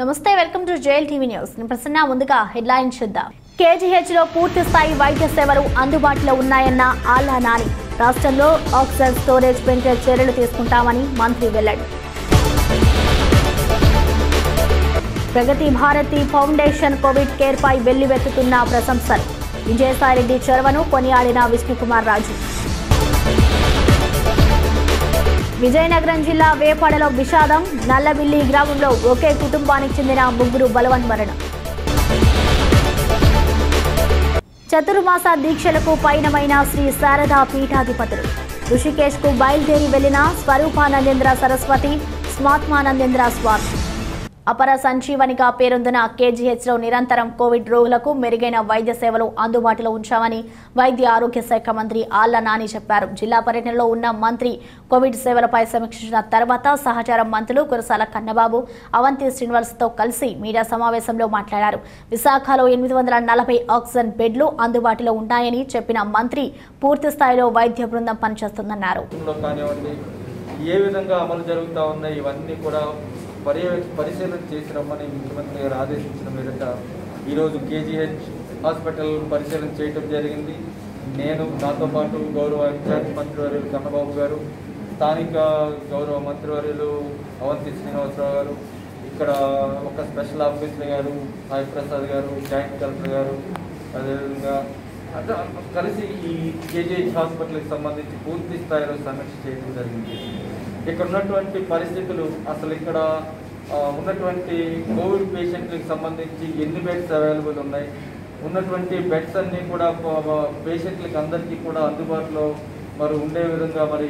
నమస్తే welcome to jail TV news నేను ప్రసన్న ముందుగా హెడ్లైన్ చూద్దాం కేజీహెచ్ లో పూర్తి స్థాయి వైద్య సేవలు అందుబాటులో ఉన్నాయన్న ఆల్లా నాని రాష్ట్రంలో ఆక్సిజన్ స్టోరేజ్ పెంచే చర్యలు తీసుకుంటామని మంత్రి వెల్లడి Pragathi Bharathi foundation covid care పై వెల్లువెత్తుతున్న ప్రశంసలు విజయసాయిరెడ్డి చొరవను కొనియాడిన విష్ణుకుమార్ రాజు విజయనగరం జిల్లా వేపాడలో విషాదం నల్లబిల్లి గ్రామంలో ఒకే కుటుంబానికి చెందిన ముగ్గురు బలవన్ మరణం చతుర్మాస దీక్షలకు పయనమైన శ్రీ శారదా పీఠాధిపతులు ఋషికేశ్ కు బయలుదేరి వెళ్లిన స్వరూపానందేంద్ర సరస్వతి స్మాత్మానందేంద్ర స్వామి అపర సంజీవనిగా పేరొందిన కేజీహెచ్ లో నిరంతరం కోవిడ్ రోగులకు మెరుగైన వైద్య సేవలు అందుబాటులో ఉంచామని వైద్య ఆరోగ్య శాఖ మంత్రి ఆళ్ల నాని చెప్పారు జిల్లా పర్యటనలో ఉన్న మంత్రి కోవిడ్ సేవలపై సమీక్షించిన తర్వాత సహచార మంత్రులు కురసాల కన్నబాబు అవంతి శ్రీనివాస్తో కలిసి మీడియా సమావేశంలో మాట్లాడారు విశాఖలో ఎనిమిది వందల నలభై ఆక్సిజన్ బెడ్లు అందుబాటులో ఉన్నాయని చెప్పిన మంత్రి పూర్తి స్థాయిలో వైద్య బృందం పనిచేస్తుందన్నారు లో కానివ్వండి ఏ విధంగా అమలు జరుగుతూ ఉన్నాయి ఇవన్నీ కూడా పర్యవేక్ష పరిశీలన చేసి రమ్మని ముఖ్యమంత్రి గారు ఆదేశించిన మీదట ఈరోజు కేజీహెచ్ హాస్పిటల్ పరిశీలన చేయటం జరిగింది నేను నాతో పాటు గౌరవ ఇన్ఛార్జ్ మంత్రివర్యులు కన్నబాబు గారు స్థానిక గౌరవ మంత్రివర్యులు అవంతి శ్రీనివాసరావు గారు ఇక్కడ ఒక స్పెషల్ ఆఫీసర్ గారు సాయి ప్రసాద్ గారు జాయింట్ కలెక్టర్ గారు అదేవిధంగా అంటే కలిసి ఈ కేజీహెచ్ హాస్పిటల్కి సంబంధించి పూర్తి స్థాయిలో సమీక్ష చేయడం జరిగింది ఇక్కడ ఉన్నటువంటి పరిస్థితులు అసలు ఇక్కడ ఆ, ఉన్నటువంటి కోవిడ్ పేషెంట్లకు సంబంధించి ఎన్ని బెడ్స్ అవైలబుల్ ఉన్నాయి ఉన్నటువంటి బెడ్స్ అన్నీ కూడా పేషెంట్లకు అందరికీ కూడా అందుబాటులో మరి ఉండే విధంగా మరి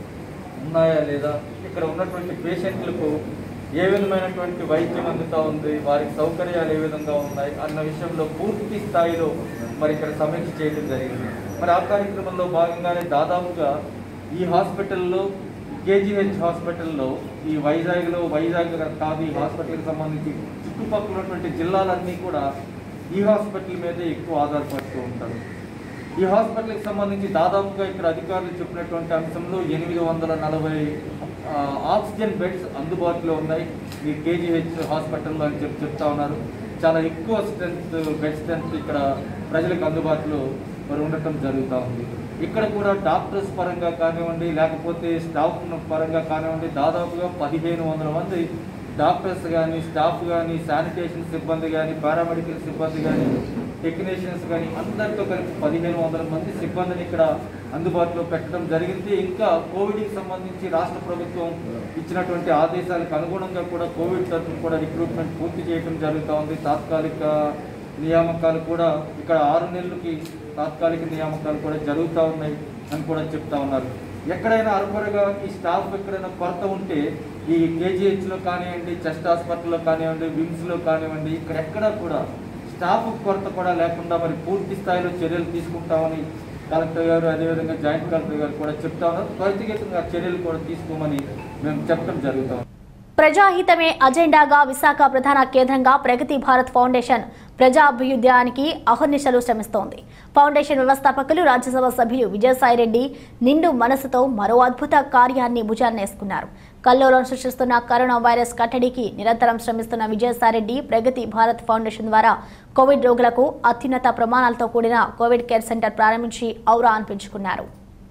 ఉన్నాయా లేదా ఇక్కడ ఉన్నటువంటి పేషెంట్లకు ఏ విధమైనటువంటి వైద్యం అందుతా ఉంది వారికి సౌకర్యాలు ఏ విధంగా ఉన్నాయి అన్న విషయంలో పూర్తి స్థాయిలో మరి ఇక్కడ సమీక్ష చేయడం జరిగింది మరి ఆ కార్యక్రమంలో భాగంగానే దాదాపుగా ఈ హాస్పిటల్లో కేజీహెచ్ హాస్పిటల్లో ఈ వైజాగ్లో వైజాగ్ కాదు ఈ హాస్పిటల్కి సంబంధించి చుట్టుపక్కల ఉన్నటువంటి జిల్లాలన్నీ కూడా ఈ హాస్పిటల్ మీదే ఎక్కువ ఆధారపడుతూ ఉంటారు ఈ హాస్పిటల్కి సంబంధించి దాదాపుగా ఇక్కడ అధికారులు చెప్పినటువంటి అంశంలో ఎనిమిది వందల నలభై ఆ, ఆక్సిజన్ బెడ్స్ అందుబాటులో ఉన్నాయి ఈ కేజీహెచ్ హాస్పిటల్లో అని చెప్పి చెప్తా ఉన్నారు చాలా ఎక్కువ స్ట్రెంత్ బెడ్ స్ట్రెంత్ ఇక్కడ ప్రజలకు అందుబాటులో మరి ఉండటం జరుగుతూ ఉంది ఇక్కడ కూడా డాక్టర్స్ పరంగా కానివ్వండి లేకపోతే స్టాఫ్ పరంగా కానివ్వండి దాదాపుగా పదిహేను వందల మంది డాక్టర్స్ కానీ స్టాఫ్ కానీ శానిటేషన్ సిబ్బంది కానీ పారామెడికల్ సిబ్బంది కానీ టెక్నీషియన్స్ కానీ అందరితో కలిపి పదిహేను వందల మంది సిబ్బందిని ఇక్కడ అందుబాటులో పెట్టడం జరిగింది ఇంకా కోవిడ్కి సంబంధించి రాష్ట్ర ప్రభుత్వం ఇచ్చినటువంటి ఆదేశాలకు అనుగుణంగా కూడా కోవిడ్ తరఫున కూడా రిక్రూట్మెంట్ పూర్తి చేయడం జరుగుతూ ఉంది తాత్కాలిక నియామకాలు కూడా ఇక్కడ ఆరు నెలలకి తాత్కాలిక నియామకాలు కూడా జరుగుతూ ఉన్నాయి అని కూడా చెప్తా ఉన్నారు ఎక్కడైనా అరకొరగా ఈ స్టాఫ్ ఎక్కడైనా కొరత ఉంటే ఈ కేజీహెచ్లో కానివ్వండి చెస్ట్ హాస్పిటల్లో కానివ్వండి విమ్స్లో కానివ్వండి ఇక్కడ ఎక్కడా కూడా స్టాఫ్ కొరత కూడా లేకుండా మరి పూర్తి స్థాయిలో చర్యలు తీసుకుంటామని కలెక్టర్ గారు అదేవిధంగా జాయింట్ కలెక్టర్ గారు కూడా చెప్తా ఉన్నారు త్వరితగతంగా చర్యలు కూడా తీసుకోమని మేము చెప్పడం జరుగుతాం ప్రజాహితమే అజెండాగా విశాఖ ప్రధాన కేంద్రంగా ప్రగతి భారత్ ఫౌండేషన్ ప్రజాభ్యుదయానికి అహర్నిశలు శ్రమిస్తోంది ఫౌండేషన్ వ్యవస్థాపకులు రాజ్యసభ సభ్యులు విజయసాయిరెడ్డి నిండు మనసుతో మరో అద్భుత కార్యాన్ని భుజాన్నేసుకున్నారు కల్లోలను సృష్టిస్తున్న కరోనా వైరస్ కట్టడికి నిరంతరం శ్రమిస్తున్న విజయసాయిరెడ్డి ప్రగతి భారత్ ఫౌండేషన్ ద్వారా కోవిడ్ రోగులకు అత్యున్నత ప్రమాణాలతో కూడిన కోవిడ్ కేర్ సెంటర్ ప్రారంభించి ఔరా అనిపించుకున్నారు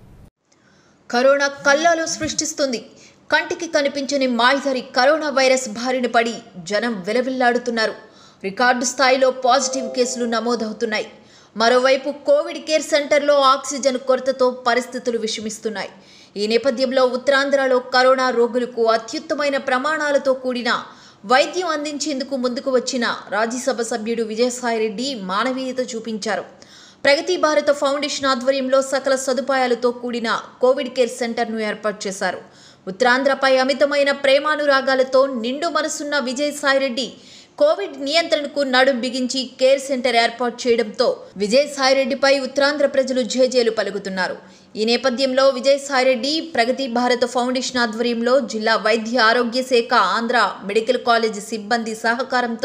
కరోనా కల్లాలు సృష్టిస్తుంది కంటికి కనిపించని మాయదారి కరోనా వైరస్ బారిన పడి జనం విలవిల్లాడుతున్నారు రికార్డు స్థాయిలో పాజిటివ్ కేసులు నమోదవుతున్నాయి మరోవైపు కోవిడ్ కేర్ సెంటర్లో ఆక్సిజన్ కొరతతో పరిస్థితులు విషమిస్తున్నాయి ఈ నేపథ్యంలో ఉత్తరాంధ్రలో కరోనా రోగులకు అత్యుత్తమైన ప్రమాణాలతో కూడిన వైద్యం అందించేందుకు ముందుకు వచ్చిన రాజ్యసభ సభ్యుడు విజయసాయిరెడ్డి మానవీయత చూపించారు ప్రగతి భారత ఫౌండేషన్ ఆధ్వర్యంలో సకల సదుపాయాలతో కూడిన కోవిడ్ కేర్ సెంటర్ను ఏర్పాటు చేశారు ఉత్తరాంధ్రపై అమితమైన ప్రేమానురాగాలతో నిండు మనసున్న విజయసాయిరెడ్డి కోవిడ్ నియంత్రణకు నడుం బిగించి కేర్ సెంటర్ ఏర్పాటు చేయడంతో విజయసాయిరెడ్డిపై ఉత్తరాంధ్ర ప్రజలు జేజేలు పలుకుతున్నారు ఈ నేపథ్యంలో విజయసాయిరెడ్డి ప్రగతి భారత ఫౌండేషన్ ఆధ్వర్యంలో జిల్లా వైద్య ఆరోగ్య శాఖ ఆంధ్ర మెడికల్ కాలేజ్ సిబ్బంది సహకారంతో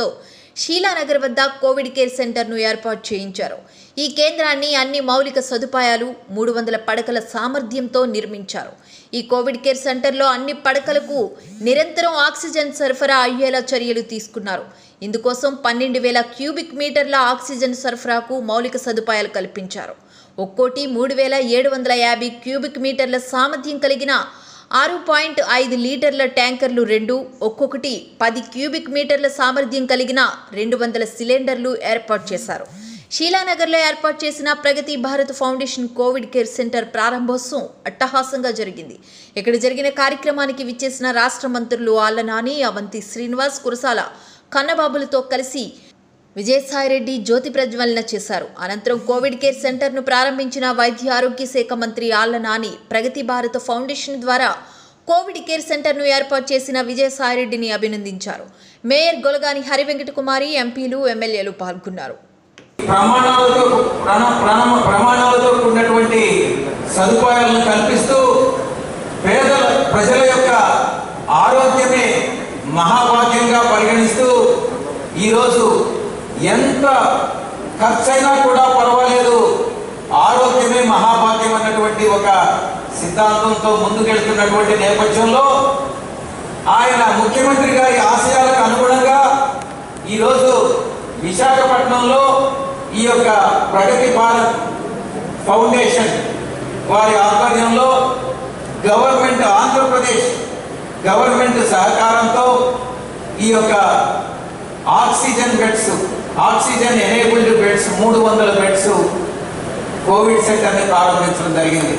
షీలానగర్ వద్ద కోవిడ్ కేర్ సెంటర్ను ఏర్పాటు చేయించారు ఈ కేంద్రాన్ని అన్ని మౌలిక సదుపాయాలు మూడు వందల పడకల సామర్థ్యంతో నిర్మించారు ఈ కోవిడ్ కేర్ సెంటర్లో అన్ని పడకలకు నిరంతరం ఆక్సిజన్ సరఫరా అయ్యేలా చర్యలు తీసుకున్నారు ఇందుకోసం పన్నెండు వేల క్యూబిక్ మీటర్ల ఆక్సిజన్ సరఫరాకు మౌలిక సదుపాయాలు కల్పించారు ఒక్కోటి మూడు వేల ఏడు వందల యాభై క్యూబిక్ మీటర్ల సామర్థ్యం కలిగిన ఆరు పాయింట్ ఐదు లీటర్ల ట్యాంకర్లు రెండు ఒక్కొక్కటి పది క్యూబిక్ మీటర్ల సామర్థ్యం కలిగిన రెండు వందల సిలిండర్లు ఏర్పాటు చేశారు షీలానగర్లో ఏర్పాటు చేసిన Pragathi Bharat foundation covid care centre ప్రారంభోత్సవం అట్టహాసంగా జరిగింది ఇక్కడ జరిగిన కార్యక్రమానికి విచ్చేసిన రాష్ట్ర మంత్రులు ఆళ్ల నాని అవంతి శ్రీనివాస్ కురసాల కన్నబాబులతో కలిసి విజయసాయిరెడ్డి జ్యోతి ప్రజ్వలన చేశారు అనంతరం కోవిడ్ కేర్ సెంటర్ను ప్రారంభించిన వైద్య ఆరోగ్య శాఖ మంత్రి ఆళ్ల నాని ప్రగతి భారత ఫౌండేషన్ ద్వారా కోవిడ్ కేర్ సెంటర్ను ఏర్పాటు చేసిన విజయసాయిరెడ్డిని అభినందించారు మేయర్ గొలగాని హరివెంకట కుమారి ఎంపీలు ఎమ్మెల్యేలు పాల్గొన్నారు ప్రమాణాలతో ప్రణ- ప్రణ- ప్రమాణాలతో కూడినటువంటి సదుపాయాలను కల్పిస్తూ పేద ప్రజల యొక్క ఆరోగ్యమే మహాభాగ్యంగా పరిగణిస్తూ ఈరోజు ఎంత ఖర్చైనా కూడా పర్వాలేదు ఆరోగ్యమే మహాభాగ్యం అన్నటువంటి ఒక సిద్ధాంతంతో ముందుకెళ్తున్నటువంటి నేపథ్యంలో ఆయన ముఖ్యమంత్రి గారి ఆశయాలకు అనుగుణంగా ఈరోజు విశాఖపట్నంలో ఈ యొక్క ప్రగతి భారత్ ఫౌండేషన్ వారి ఆధ్వర్యంలో గవర్నమెంట్ ఆంధ్రప్రదేశ్ గవర్నమెంట్ సహకారంతో ఈ యొక్క oxygen beds oxygen enabled beds మూడు వందల బెడ్స్ కోవిడ్ సెంటర్ని ప్రారంభించడం జరిగింది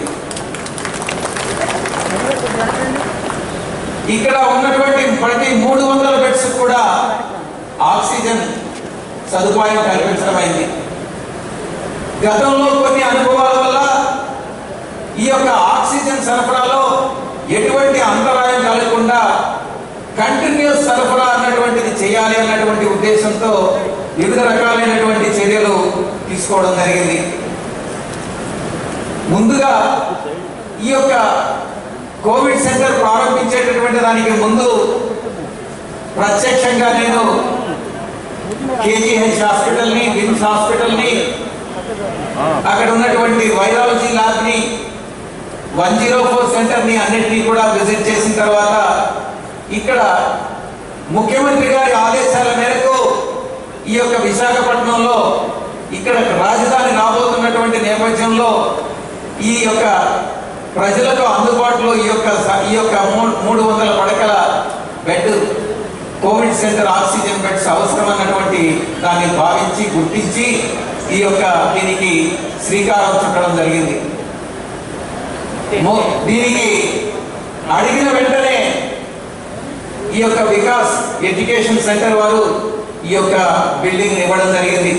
ఇక్కడ ఉన్నటువంటి ప్రతి మూడు వందల బెడ్స్ కూడా ఆక్సిజన్ సదుపాయం కల్పించడం అయింది గతంలో కొన్ని అనుభవాల వల్ల ఈ యొక్క ఆక్సిజన్ సరఫరాలో ఎటువంటి అంతరాయం కలగకుండా కంటిన్యూస్ సరఫరా అన్నటువంటిది చేయాలి అన్నటువంటి ఉద్దేశంతో వివిధ రకాలైనటువంటి చర్యలు తీసుకోవడం జరిగింది ముందుగా ఈ యొక్క కోవిడ్ సెంటర్ ప్రారంభించేటటువంటి దానికి ముందు ప్రత్యక్షంగా నేను కేజీహెచ్ హాస్పిటల్ని విమ్స్ హాస్పిటల్ని అక్కడ ఉన్నటువంటి వైరాలజీ ల్యాబ్ని వన్ జీరో ఫోర్ సెంటర్ని అన్నింటినీ కూడా విజిట్ చేసిన తర్వాత ఇక్కడ ముఖ్యమంత్రి గారి ఆదేశాల మేరకు ఈ యొక్క విశాఖపట్నంలో ఇక్కడ రాజధాని రాబోతున్నటువంటి నేపథ్యంలో ఈ యొక్క ప్రజలకు అందుబాటులో ఈ యొక్క స- ఈ యొక్క మూ- మూడు వందల పడకల bed covid centre oxygen beds అవసరం అన్నటువంటి దాన్ని భావించి గుర్తించి ఈ యొక్క దీనికి శ్రీకారం చుట్టడం జరిగింది మో- దీనికి అడిగిన వెంటనే ఈ యొక్క వికాస్ ఎడ్యుకేషన్ సెంటర్ వారు ఈ యొక్క బిల్డింగ్ ఇవ్వడం జరిగింది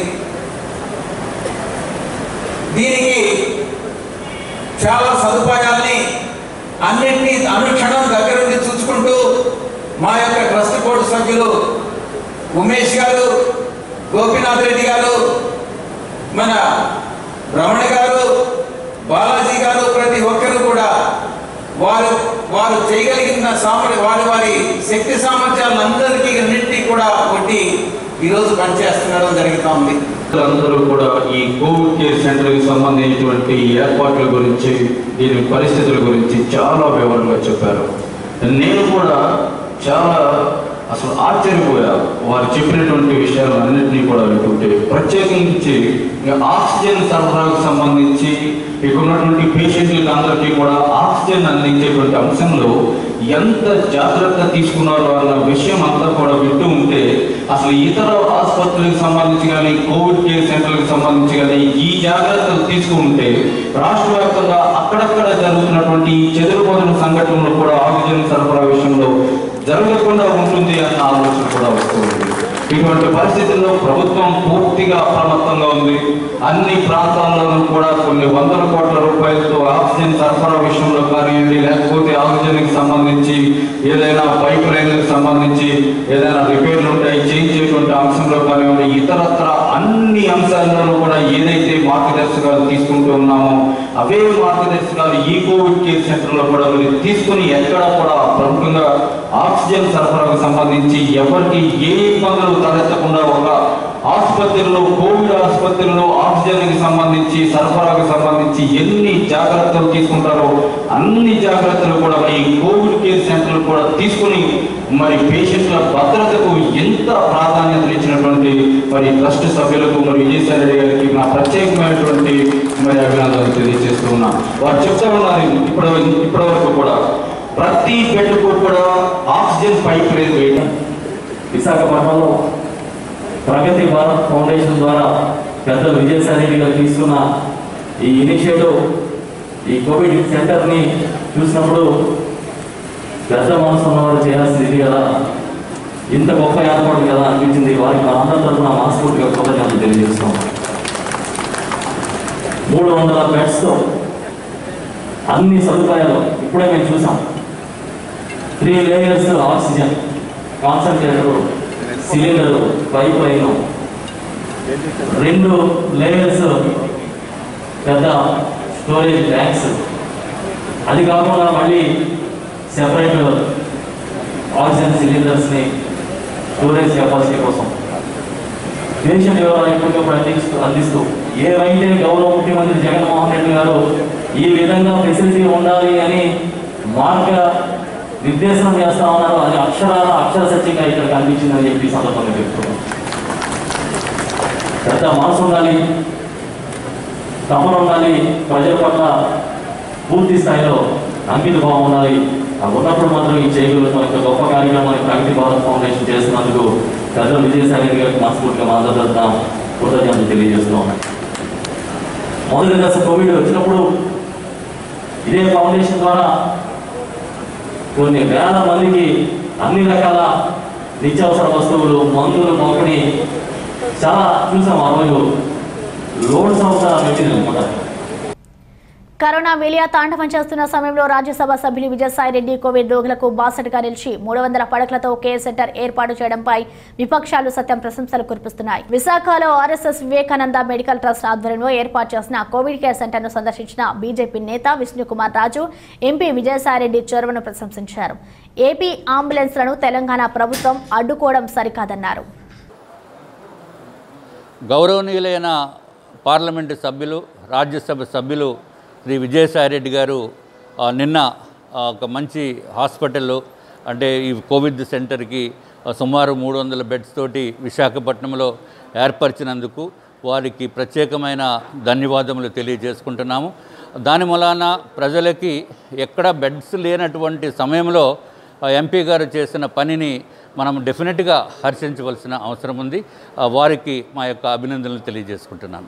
దీనికి చాలా సదుపాయాల్ని అన్నింటినీ అనుక్షణం దగ్గరుండి చూసుకుంటూ మా యొక్క ట్రస్ట్ బోర్డు సభ్యులు ఉమేష్ గారు గోపీనాథ్ రెడ్డి గారు మన రమణ గారు బాలాజీ గారు ప్రతి ఒక్కరు కూడా వారు వారు చేయగలిగిన సామర్థ్య వారి వారి శక్తి సామర్థ్యాలందరికీ అన్నింటినీ కూడా కొట్టి ఈరోజు పనిచేస్తుండడం జరుగుతూ ఉంది అందరూ కూడా ఈ కోవిడ్ కేర్ సెంటర్కి సంబంధించినటువంటి ఏర్పాట్ల గురించి దీని పరిస్థితుల గురించి చాలా వివరంగా చెప్పారు నేను కూడా చాలా అసలు ఆశ్చర్యపోయా వారు చెప్పినటువంటి విషయాలు అన్నింటినీ కూడా వింటుంటే ప్రత్యేకించి ఇంకా ఆక్సిజన్ సరఫరాకు సంబంధించి ఇక్కడ ఉన్నటువంటి పేషెంట్లకు అందరికీ కూడా ఆక్సిజన్ అందించేటువంటి అంశంలో ఎంత జాగ్రత్త తీసుకున్నారో అన్న విషయం అంతా కూడా వింటూ ఉంటే అసలు ఇతర ఆసుపత్రులకు సంబంధించి కానీ కోవిడ్ కేర్ సెంటర్లకు సంబంధించి కానీ ఈ జాగ్రత్తలు తీసుకుంటే రాష్ట్ర వ్యాప్తంగా అక్కడక్కడ జరుగుతున్నటువంటి ఈ చెదురుమదురు సంఘటనలు కూడా ఆక్సిజన్ సరఫరా విషయంలో జరగకుండా ఉంటుంది అన్న ఆలోచన కూడా వస్తుంది ఇటువంటి పరిస్థితుల్లో ప్రభుత్వం పూర్తిగా అప్రమత్తంగా ఉంది అన్ని ప్రాంతాల్లోనూ కూడా కొన్ని వందల కోట్ల రూపాయలతో ఆక్సిజన్ సరఫరా విషయంలో కానివ్వండి లేకపోతే ఆక్సిజన్కి సంబంధించి ఏదైనా పైప్ లైన్లకు సంబంధించి ఏదైనా రిపేర్లు ఉంటాయి చేయించేటువంటి అంశంలో కానివ్వండి ఇతరత్ర అన్ని అంశాల్లోనూ కూడా ఏదైతే మార్గదర్శకాలు తీసుకుంటూ ఉన్నామో అవే మార్గదర్శకాలు ఈ కోవిడ్ కేర్ సెంటర్లో కూడా మీరు తీసుకుని ఎక్కడ కూడా ప్రముఖంగా ఆక్సిజన్ సరఫరాకు సంబంధించి ఎవరికి ఏ ఇబ్బందులు తలెత్తకుండా ఒక ఆసుపత్రిలో కోవిడ్ ఆసుపత్రిలో ఆక్సిజన్కి సంబంధించి సరఫరాకు సంబంధించి ఎన్ని జాగ్రత్తలు తీసుకుంటారో అన్ని జాగ్రత్తలు కూడా ఈ కోవిడ్ కేర్ సెంటర్లు కూడా తీసుకుని మరి పేషెంట్ల భద్రతకు ఎంత ప్రాధాన్యత ఇచ్చినటువంటి మరి ట్రస్ట్ సభ్యులకు మరి విజయసాయి రెడ్డి గారికి నా ప్రత్యేకమైనటువంటి మరి అభినందనలు తెలియజేస్తూ ఉన్నా వారు చెప్తా ఉన్నారు ఇప్పటి ఇప్పటి వరకు కూడా ప్రతి బెడ్కు కూడా ఆక్సిజన్ పైప్ లేదు వేయడం విశాఖపట్నంలో ప్రగతి భారత్ ఫౌండేషన్ ద్వారా పెద్ద విజయసాయి రెడ్డి గారు తీసుకున్న ఈ ఇనిషియేటివ్ ఈ కోవిడ్ సెంటర్ని చూసినప్పుడు పెద్ద మనసు ఉన్నవారు చేయాల్సింది ఇది కదా ఇంత గొప్ప ఏర్పాటు కదా అనిపించింది వారికి మన అందరి తరఫున మనస్ఫూర్తిగా కృతజ్ఞతలు తెలియజేస్తాం మూడు వందల బెడ్స్తో అన్ని సదుపాయాలు ఇప్పుడే మేము చూసాం three layers oxygen concentrator cylinder pipeline రెండు లేయర్స్ పెద్ద స్టోరేజ్ ట్యాంక్స్ అది కాకుండా మళ్ళీ సెపరేట్ ఆక్సిజన్ సిలిండర్స్ని స్టోరేజ్ కెపాసిటీ కోసం దేశం వివరాలు ఎప్పటికప్పుడు అందిస్తూ అందిస్తూ ఏవైతే గౌరవ ముఖ్యమంత్రి జగన్మోహన్ రెడ్డి గారు ఈ విధంగా ఫెసిలిటీ ఉండాలి అని మార్గ నిర్దేశనం చేస్తా ఉన్నారు అది అక్షరాల అక్షర సత్యంగా ఇక్కడ కనిపించిందని చెప్పి ఈ సందర్భంగా చెప్తున్నాం పెద్ద మనసు ఉండాలి తమను ఉండాలి ప్రజల పట్ల పూర్తి స్థాయిలో అంకిత భావం ఉండాలి అది ఉన్నప్పుడు మాత్రం ఈ చేయగలుగుతాం ఇంత గొప్ప కార్యక్రమాన్ని ప్రగతి భారత్ ఫౌండేషన్ చేస్తున్నందుకు పెద్ద విజయసాయి రెడ్డి గారికి మనస్ఫూర్తిగా మా అందరి తరఫున కృతజ్ఞతలు తెలియజేస్తున్నాం మొదటి దశ కోవిడ్ వచ్చినప్పుడు ఇదే ఫౌండేషన్ ద్వారా కొన్ని వేల మందికి అన్ని రకాల నిత్యావసర వస్తువులు మందులు పంపిణీ చాలా చూసాం ఆ రోజు లోడ్స్ ఆఫ్ ద మెటీరియల్ అనమాట కరోనా వేలియా తాండవం చేస్తున్న సమయంలో రాజ్యసభ సభ్యులు విజయసాయిరెడ్డి కోవిడ్ రోగులకు బాసటగా నిలిచి మూడు వందల పడకలతో కేర్ సెంటర్ ఏర్పాటు చేయడంపై విపక్షాలు సత్యం ప్రశంసలు కురిపిస్తున్నాయి విశాఖలో ఆర్ఎస్ఎస్ వివేకానంద మెడికల్ ట్రస్ట్ ఆధ్వర్యంలో ఏర్పాటు చేసిన కోవిడ్ కేర్ సెంటర్ను సందర్శించిన బీజేపీ నేత విష్ణుకుమార్ రాజు ఎంపీ విజయసాయిరెడ్డి చొరవను ప్రశంసించారు ఏపీ అంబులెన్స్లను తెలంగాణ ప్రభుత్వం అడ్డుకోవడం సరికాదన్నారు గౌరవనీయులైన పార్లమెంటు సభ్యులు రాజ్యసభ సభ్యులు శ్రీ విజయసాయిరెడ్డి గారు ఆ, నిన్న ఆ, ఒక మంచి హాస్పిటల్లో అంటే ఈ కోవిడ్ సెంటర్కి ఆ, సుమారు మూడు వందల బెడ్స్ తోటి విశాఖపట్నంలో ఏర్పరిచినందుకు వారికి ప్రత్యేకమైన ధన్యవాదములు తెలియజేసుకుంటున్నాము దాని మూలాన ప్రజలకి ఎక్కడ బెడ్స్ లేనటువంటి సమయంలో ఆ ఎంపీ గారు చేసిన పనిని మనం డెఫినెట్గా హర్షించవలసిన అవసరం ఉంది ఆ వారికి మా యొక్క అభినందనలు తెలియజేసుకుంటున్నాను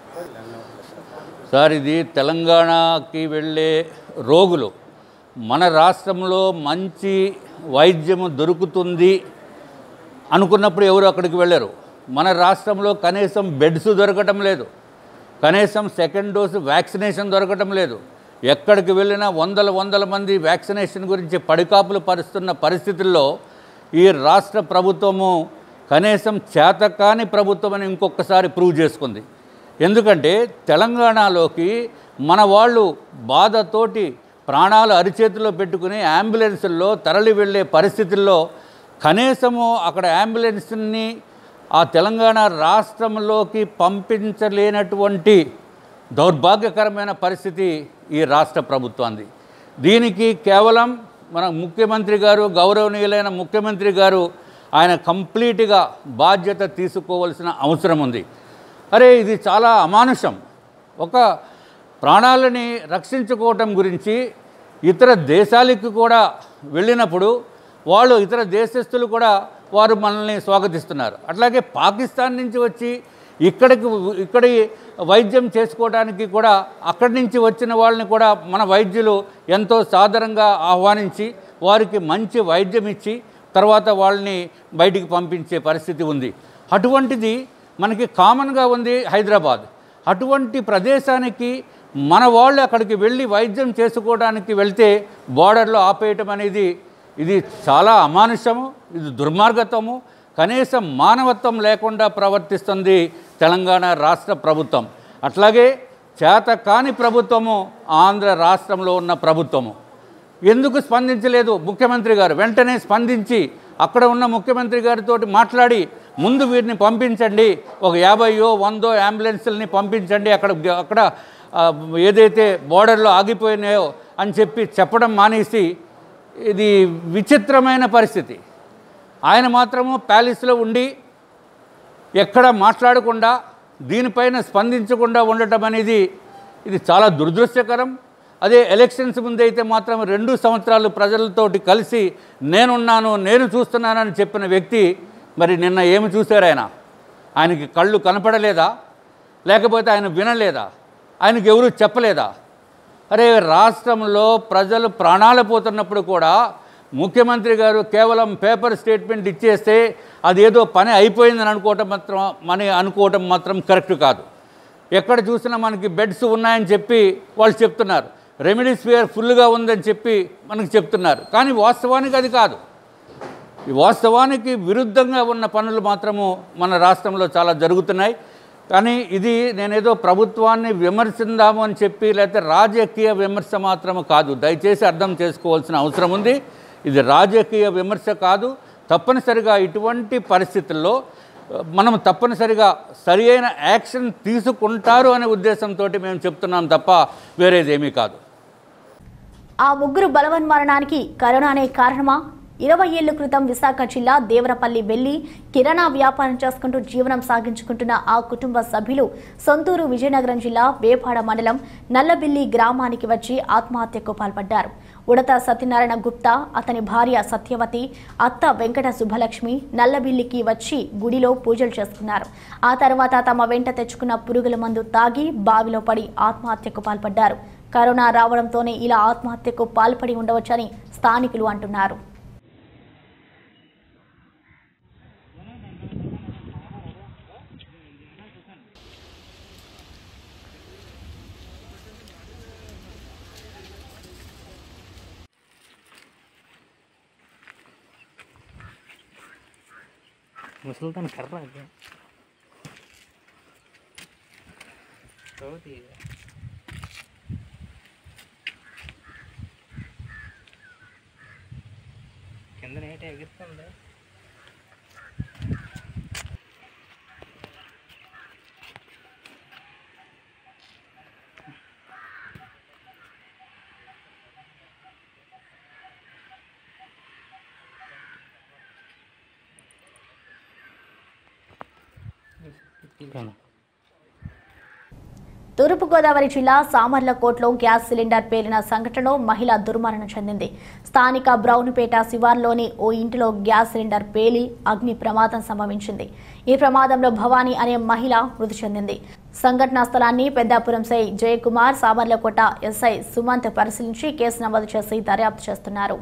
సార్ ఇది తెలంగాణకి వెళ్ళే రోగులు మన రాష్ట్రంలో మంచి వైద్యము దొరుకుతుంది అనుకున్నప్పుడు ఎవరు అక్కడికి వెళ్ళరు మన రాష్ట్రంలో కనీసం బెడ్స్ దొరకటం లేదు కనీసం సెకండ్ డోసు వ్యాక్సినేషన్ దొరకటం లేదు ఎక్కడికి వెళ్ళినా వందల వందల మంది వ్యాక్సినేషన్ గురించి పడికాపులు పరుస్తున్న పరిస్థితుల్లో ఈ రాష్ట్ర ప్రభుత్వము కనీసం చేతకాని ప్రభుత్వం అని ఇంకొకసారి ప్రూవ్ చేసుకుంది ఎందుకంటే తెలంగాణలోకి మన వాళ్ళు బాధతోటి ప్రాణాలు అరిచేతిలో పెట్టుకుని అంబులెన్సుల్లో తరలి వెళ్ళే పరిస్థితుల్లో కనీసము అక్కడ అంబులెన్స్ని ఆ తెలంగాణ రాష్ట్రంలోకి పంపించలేనటువంటి దౌర్భాగ్యకరమైన పరిస్థితి ఈ రాష్ట్ర ప్రభుత్వాన్ని దీనికి కేవలం మన ముఖ్యమంత్రి గారు గౌరవనీయులైన ముఖ్యమంత్రి గారు ఆయన కంప్లీట్గా బాధ్యత తీసుకోవాల్సిన అవసరం ఉంది అరే ఇది చాలా అమానుషం ఒక ప్రాణాలని రక్షించుకోవటం గురించి ఇతర దేశాలకు కూడా వెళ్ళినప్పుడు వాళ్ళు ఇతర దేశస్తులు కూడా వారు మనల్ని స్వాగతిస్తున్నారు అట్లాగే పాకిస్తాన్ నుంచి వచ్చి ఇక్కడికి ఇక్కడి వైద్యం చేసుకోవడానికి కూడా అక్కడి నుంచి వచ్చిన వాళ్ళని కూడా మన వైద్యులు ఎంతో సాదరంగా ఆహ్వానించి వారికి మంచి వైద్యం ఇచ్చి తర్వాత వాళ్ళని బయటికి పంపించే పరిస్థితి ఉంది అటువంటిది మనకి కామన్గా ఉంది హైదరాబాద్ అటువంటి ప్రదేశానికి మన వాళ్ళు అక్కడికి వెళ్ళి వైద్యం చేసుకోవడానికి వెళ్తే బార్డర్లో ఆపేయటం అనేది ఇది చాలా అమానుషము ఇది దుర్మార్గతము కనీసం మానవత్వం లేకుండా ప్రవర్తిస్తుంది తెలంగాణ రాష్ట్ర ప్రభుత్వం అట్లాగే చేత కాని ప్రభుత్వము ఆంధ్ర రాష్ట్రంలో ఉన్న ప్రభుత్వము ఎందుకు స్పందించలేదు ముఖ్యమంత్రి గారు వెంటనే స్పందించి అక్కడ ఉన్న ముఖ్యమంత్రి గారితో మాట్లాడి ముందు వీరిని పంపించండి ఒక యాభైయో వందో అంబులెన్సుల్ని పంపించండి అక్కడ అక్కడ ఆ, ఏదైతే బోర్డర్లో ఆగిపోయినాయో అని చెప్పి చెప్పడం మానేసి ఇది విచిత్రమైన పరిస్థితి ఆయన మాత్రము ప్యాలెస్లో ఉండి ఎక్కడ మాట్లాడకుండా దీనిపైన స్పందించకుండా ఉండటం అనేది ఇది చాలా దురదృష్టకరం అదే ఎలక్షన్స్ ముందైతే మాత్రం రెండు సంవత్సరాలు ప్రజలతోటి కలిసి నేనున్నాను నేను చూస్తున్నానని చెప్పిన వ్యక్తి మరి నిన్న ఏమి చూశారు ఆయన ఆయనకి కళ్ళు కనపడలేదా లేకపోతే ఆయన వినలేదా ఆయనకి ఎవరు చెప్పలేదా అరే రాష్ట్రంలో ప్రజలు ప్రాణాలు పోతున్నప్పుడు కూడా ముఖ్యమంత్రి గారు కేవలం పేపర్ స్టేట్మెంట్ ఇచ్చేస్తే అదేదో పని అయిపోయిందని అనుకోవటం మాత్రం మన అనుకోవటం మాత్రం కరెక్ట్ కాదు ఎక్కడ చూసినా మనకి బెడ్స్ ఉన్నాయని చెప్పి వాళ్ళు చెప్తున్నారు రెమెడీస్ వేర్ ఫుల్గా ఉందని చెప్పి మనకి చెప్తున్నారు కానీ వాస్తవానికి అది కాదు ఈ వాస్తవానికి విరుద్ధంగా ఉన్న పనులు మాత్రము మన రాష్ట్రంలో చాలా జరుగుతున్నాయి కానీ ఇది నేనేదో ప్రభుత్వాన్ని విమర్శిందాము అని చెప్పి లేకపోతే రాజకీయ విమర్శ మాత్రము కాదు దయచేసి అర్థం చేసుకోవాల్సిన అవసరం ఉంది ఇది రాజకీయ విమర్శ కాదు తప్పనిసరిగా ఇటువంటి పరిస్థితుల్లో ఆ, మనం తప్పనిసరిగా సరి అయిన యాక్షన్ తీసుకుంటారు అనే ఉద్దేశంతో మేము చెప్తున్నాం తప్ప వేరేదేమీ కాదు ఆ ముగ్గురు బలవన్మరణానికి కరోనానే కారణమా ఇరవై ఏళ్ల క్రితం విశాఖ జిల్లా దేవరపల్లి వెళ్లి కిరాణా వ్యాపారం చేసుకుంటూ జీవనం సాగించుకుంటున్న ఆ కుటుంబ సభ్యులు సొంతూరు విజయనగరం జిల్లా వేపాడ మండలం నల్లబిల్లి గ్రామానికి వచ్చి ఆత్మహత్యకు పాల్పడ్డారు ఉడత సత్యనారాయణ గుప్తా అతని భార్య సత్యవతి అత్త వెంకట శుభలక్ష్మి నల్లబిల్లికి వచ్చి గుడిలో పూజలు చేసుకున్నారు ఆ తర్వాత తమ వెంట తెచ్చుకున్న పురుగుల మందు తాగి బావిలో పడి ఆత్మహత్యకు పాల్పడ్డారు కరోనా రావడంతోనే ఇలా ఆత్మహత్యకు పాల్పడి ఉండవచ్చని స్థానికులు అంటున్నారు ముసలితన కర్ర అది చదువుతీ కింద నేట ఎగురుతుంది తూర్పుగోదావరి జిల్లా సామర్లకోట్లో గ్యాస్ సిలిండర్ పేలిన సంఘటనలో మహిళ దుర్మరణం చెందింది స్థానిక బ్రౌన్పేట శివార్లోని ఓ ఇంటిలో గ్యాస్ సిలిండర్ పేలి అగ్ని ప్రమాదం సంభవించింది ఈ ప్రమాదంలో భవానీ అనే మహిళ మృతి చెందింది సంఘటనా స్థలాన్ని పెద్దాపురం సై జయకుమార్ సామర్లకోట ఎస్ఐ సుమంత్ పరిశీలించి కేసు నమోదు చేసి దర్యాప్తు చేస్తున్నారు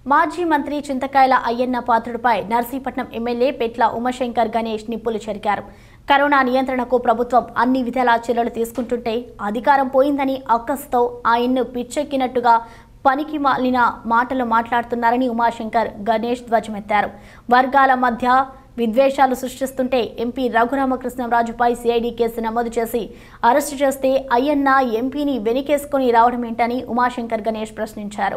మాజీ మంత్రి చింతకాయల అయ్యన్న పాత్రుడిపై నర్సీపట్నం ఎమ్మెల్యే పెట్ల ఉమాశంకర్ గణేష్ నిప్పులు చెరికారు కరోనా నియంత్రణకు ప్రభుత్వం అన్ని విధాల చర్యలు తీసుకుంటుంటే అధికారం పోయిందని అక్కస్తో ఆయన్ను పిచ్చెక్కినట్టుగా పనికి మాలిన మాటలు మాట్లాడుతున్నారని ఉమాశంకర్ గణేష్ ధ్వజమెత్తారు వర్గాల మధ్య విద్వేషాలు సృష్టిస్తుంటే ఎంపీ రఘురామకృష్ణరాజుపై సిఐడి కేసు నమోదు చేసి అరెస్టు చేస్తే అయ్యన్న ఎంపీని వెనికేసుకుని రావడం ఏంటని ఉమాశంకర్ గణేష్ ప్రశ్నించారు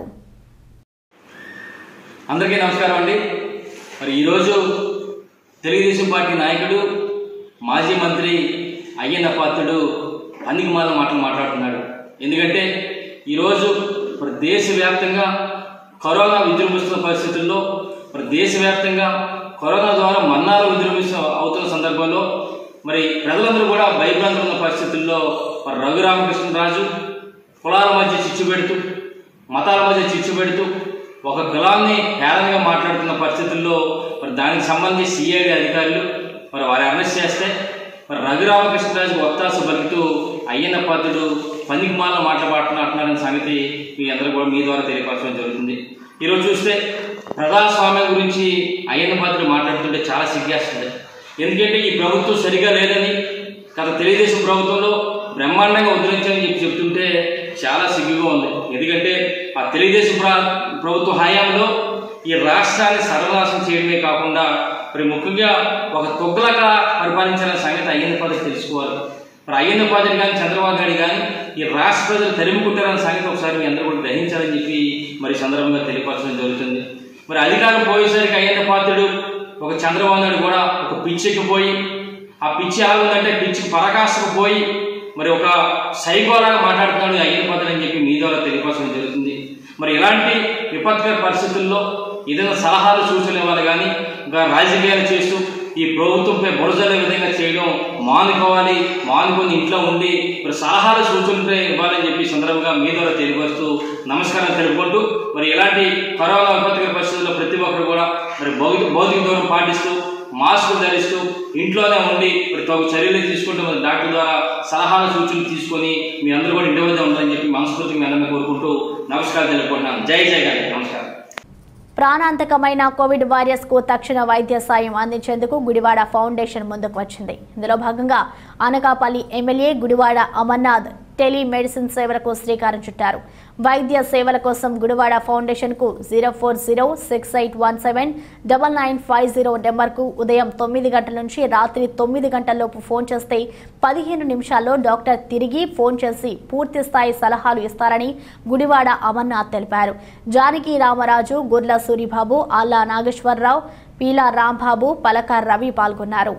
అందరికీ నమస్కారం అండి మరి ఈరోజు తెలుగుదేశం పార్టీ నాయకుడు మాజీ మంత్రి అయ్యన్న పాత్రుడు అన్నికి మాల మాటలు మాట్లాడుతున్నాడు ఎందుకంటే ఈరోజు మరి దేశవ్యాప్తంగా కరోనా విజృంభిస్తున్న పరిస్థితుల్లో మరి దేశవ్యాప్తంగా కరోనా ద్వారా మన్నాలు విజృంభిస్తు అవుతున్న సందర్భంలో మరి ప్రజలందరూ కూడా భయభ్రాంతులు ఉన్న పరిస్థితుల్లో మరి రఘురామకృష్ణరాజు కులాల మధ్య చిచ్చు పెడుతూ మతాల మధ్య చిచ్చు పెడుతూ ఒక కులాన్ని హేళనగా మాట్లాడుతున్న పరిస్థితుల్లో మరి దానికి సంబంధించి సిఐడి అధికారులు మరి వారి అరెస్ట్ చేస్తే మరి రఘురామకృష్ణరాజు వక్తాసు బలుకుతూ అయ్యన్న పాత్రుడు పందికి మాల మాట్లాడుతున్నారనే సంగతి మీ అందరూ కూడా మీ ద్వారా తెలియపరచడం జరుగుతుంది ఈరోజు చూస్తే ప్రజాస్వామ్యం గురించి అయ్యన్న పాత్రుడు మాట్లాడుతుంటే చాలా సిగ్గేస్తుంది ఎందుకంటే ఈ ప్రభుత్వం సరిగా లేదని గత తెలుగుదేశం ప్రభుత్వంలో బ్రహ్మాండంగా ఉద్ధరించని చెప్పి చెప్తుంటే చాలా సిగ్గుగా ఉంది ఎందుకంటే ఆ తెలుగుదేశం ప్ర- ప్రభుత్వ హయాంలో ఈ రాష్ట్రాన్ని సర్వనాశనం చేయడమే కాకుండా మరి ముఖ్యంగా ఒక తొగ్గులగా పరిపాలించిన సంగతి అయ్యన్న పద్ధతి తెలుసుకోవాలి మరి అయ్యన్న పద్ధతి కానీ చంద్రబాబు నాయుడు కానీ ఈ రాష్ట్ర ప్రజలు తరిమికుంటారన్న సంగతి ఒకసారి మీ అందరూ కూడా గ్రహించాలని చెప్పి మరి ఈ సందర్భంగా తెలియపరచడం జరుగుతుంది మరి అధికారం పోయేసరికి అయ్యన్న పాత్రుడు ఒక చంద్రబాబు నాయుడు కూడా ఒక పిచ్చికి పోయి ఆ పిచ్చి ఆగుందంటే పిచ్చికి పరాకాష్ఠకు పోయి మరి ఒక సైకోలాగా మాట్లాడుతున్నాడు అయ్యన్న పాత్రుడు అని చెప్పి మీ ద్వారా తెలియపరచడం జరుగుతుంది మరి ఇలాంటి విపత్కర పరిస్థితుల్లో ఏదైనా సలహాలు సూచనలు ఇవ్వాలి కానీ ఇంకా రాజకీయాలు చేస్తూ ఈ ప్రభుత్వంపై బురజలే విధంగా చేయడం మానుకోవాలి మానుకొని ఇంట్లో ఉండి మరి సలహాలు సూచనలు ఇవ్వాలని చెప్పి ఈ సందర్భంగా మీ ద్వారా తెలియపరుస్తూ నమస్కారం తెలుపుకుంటూ మరి ఇలాంటి కరోనా విపత్కర పరిస్థితుల్లో ప్రతి ఒక్కరు కూడా మరి భౌతిక భౌతిక దూరం పాటిస్తూ మాస్కులు ధరిస్తూ ఇంట్లోనే ఉండి మరి తగు చర్యలు తీసుకుంటూ మరి డాక్టర్ ద్వారా సలహాలు సూచనలు తీసుకొని మీ అందరూ కూడా ఇంటి వద్ద ఉండాలని చెప్పి మనస్ఫూర్తిగా మీ అందరినీ కోరుకుంటూ నమస్కారం తెలుపుకుంటున్నాను జై జై గారి నమస్కారం ప్రాణాంతకమైన కోవిడ్ వారియర్స్ కు తక్షణ వైద్య సాయం అందించేందుకు గుడివాడ ఫౌండేషన్ ముందుకు వచ్చింది ఇందులో భాగంగా అనకాపల్లి ఎమ్మెల్యే గుడివాడ అమర్నాథ్ టెలిమెడిసిన్ సేవలకు శ్రీకారం చుట్టారు వైద్య సేవల కోసం గుడివాడ ఫౌండేషన్ కు zero four zero six eight one seven double nine five zero నెంబర్కు ఉదయం తొమ్మిది గంటల నుంచి రాత్రి తొమ్మిది గంటలలోపు ఫోన్ చేస్తే పదిహేను నిమిషాల్లో డాక్టర్ తిరిగి ఫోన్ చేసి పూర్తి స్థాయి సలహాలు ఇస్తారని గుడివాడ అమర్నాథ్ తెలిపారు జానకి రామరాజు గుర్ల సూరిబాబు ఆల్లా నాగేశ్వరరావు పీలా రాంబాబు పలకార్ రవి పాల్గొన్నారు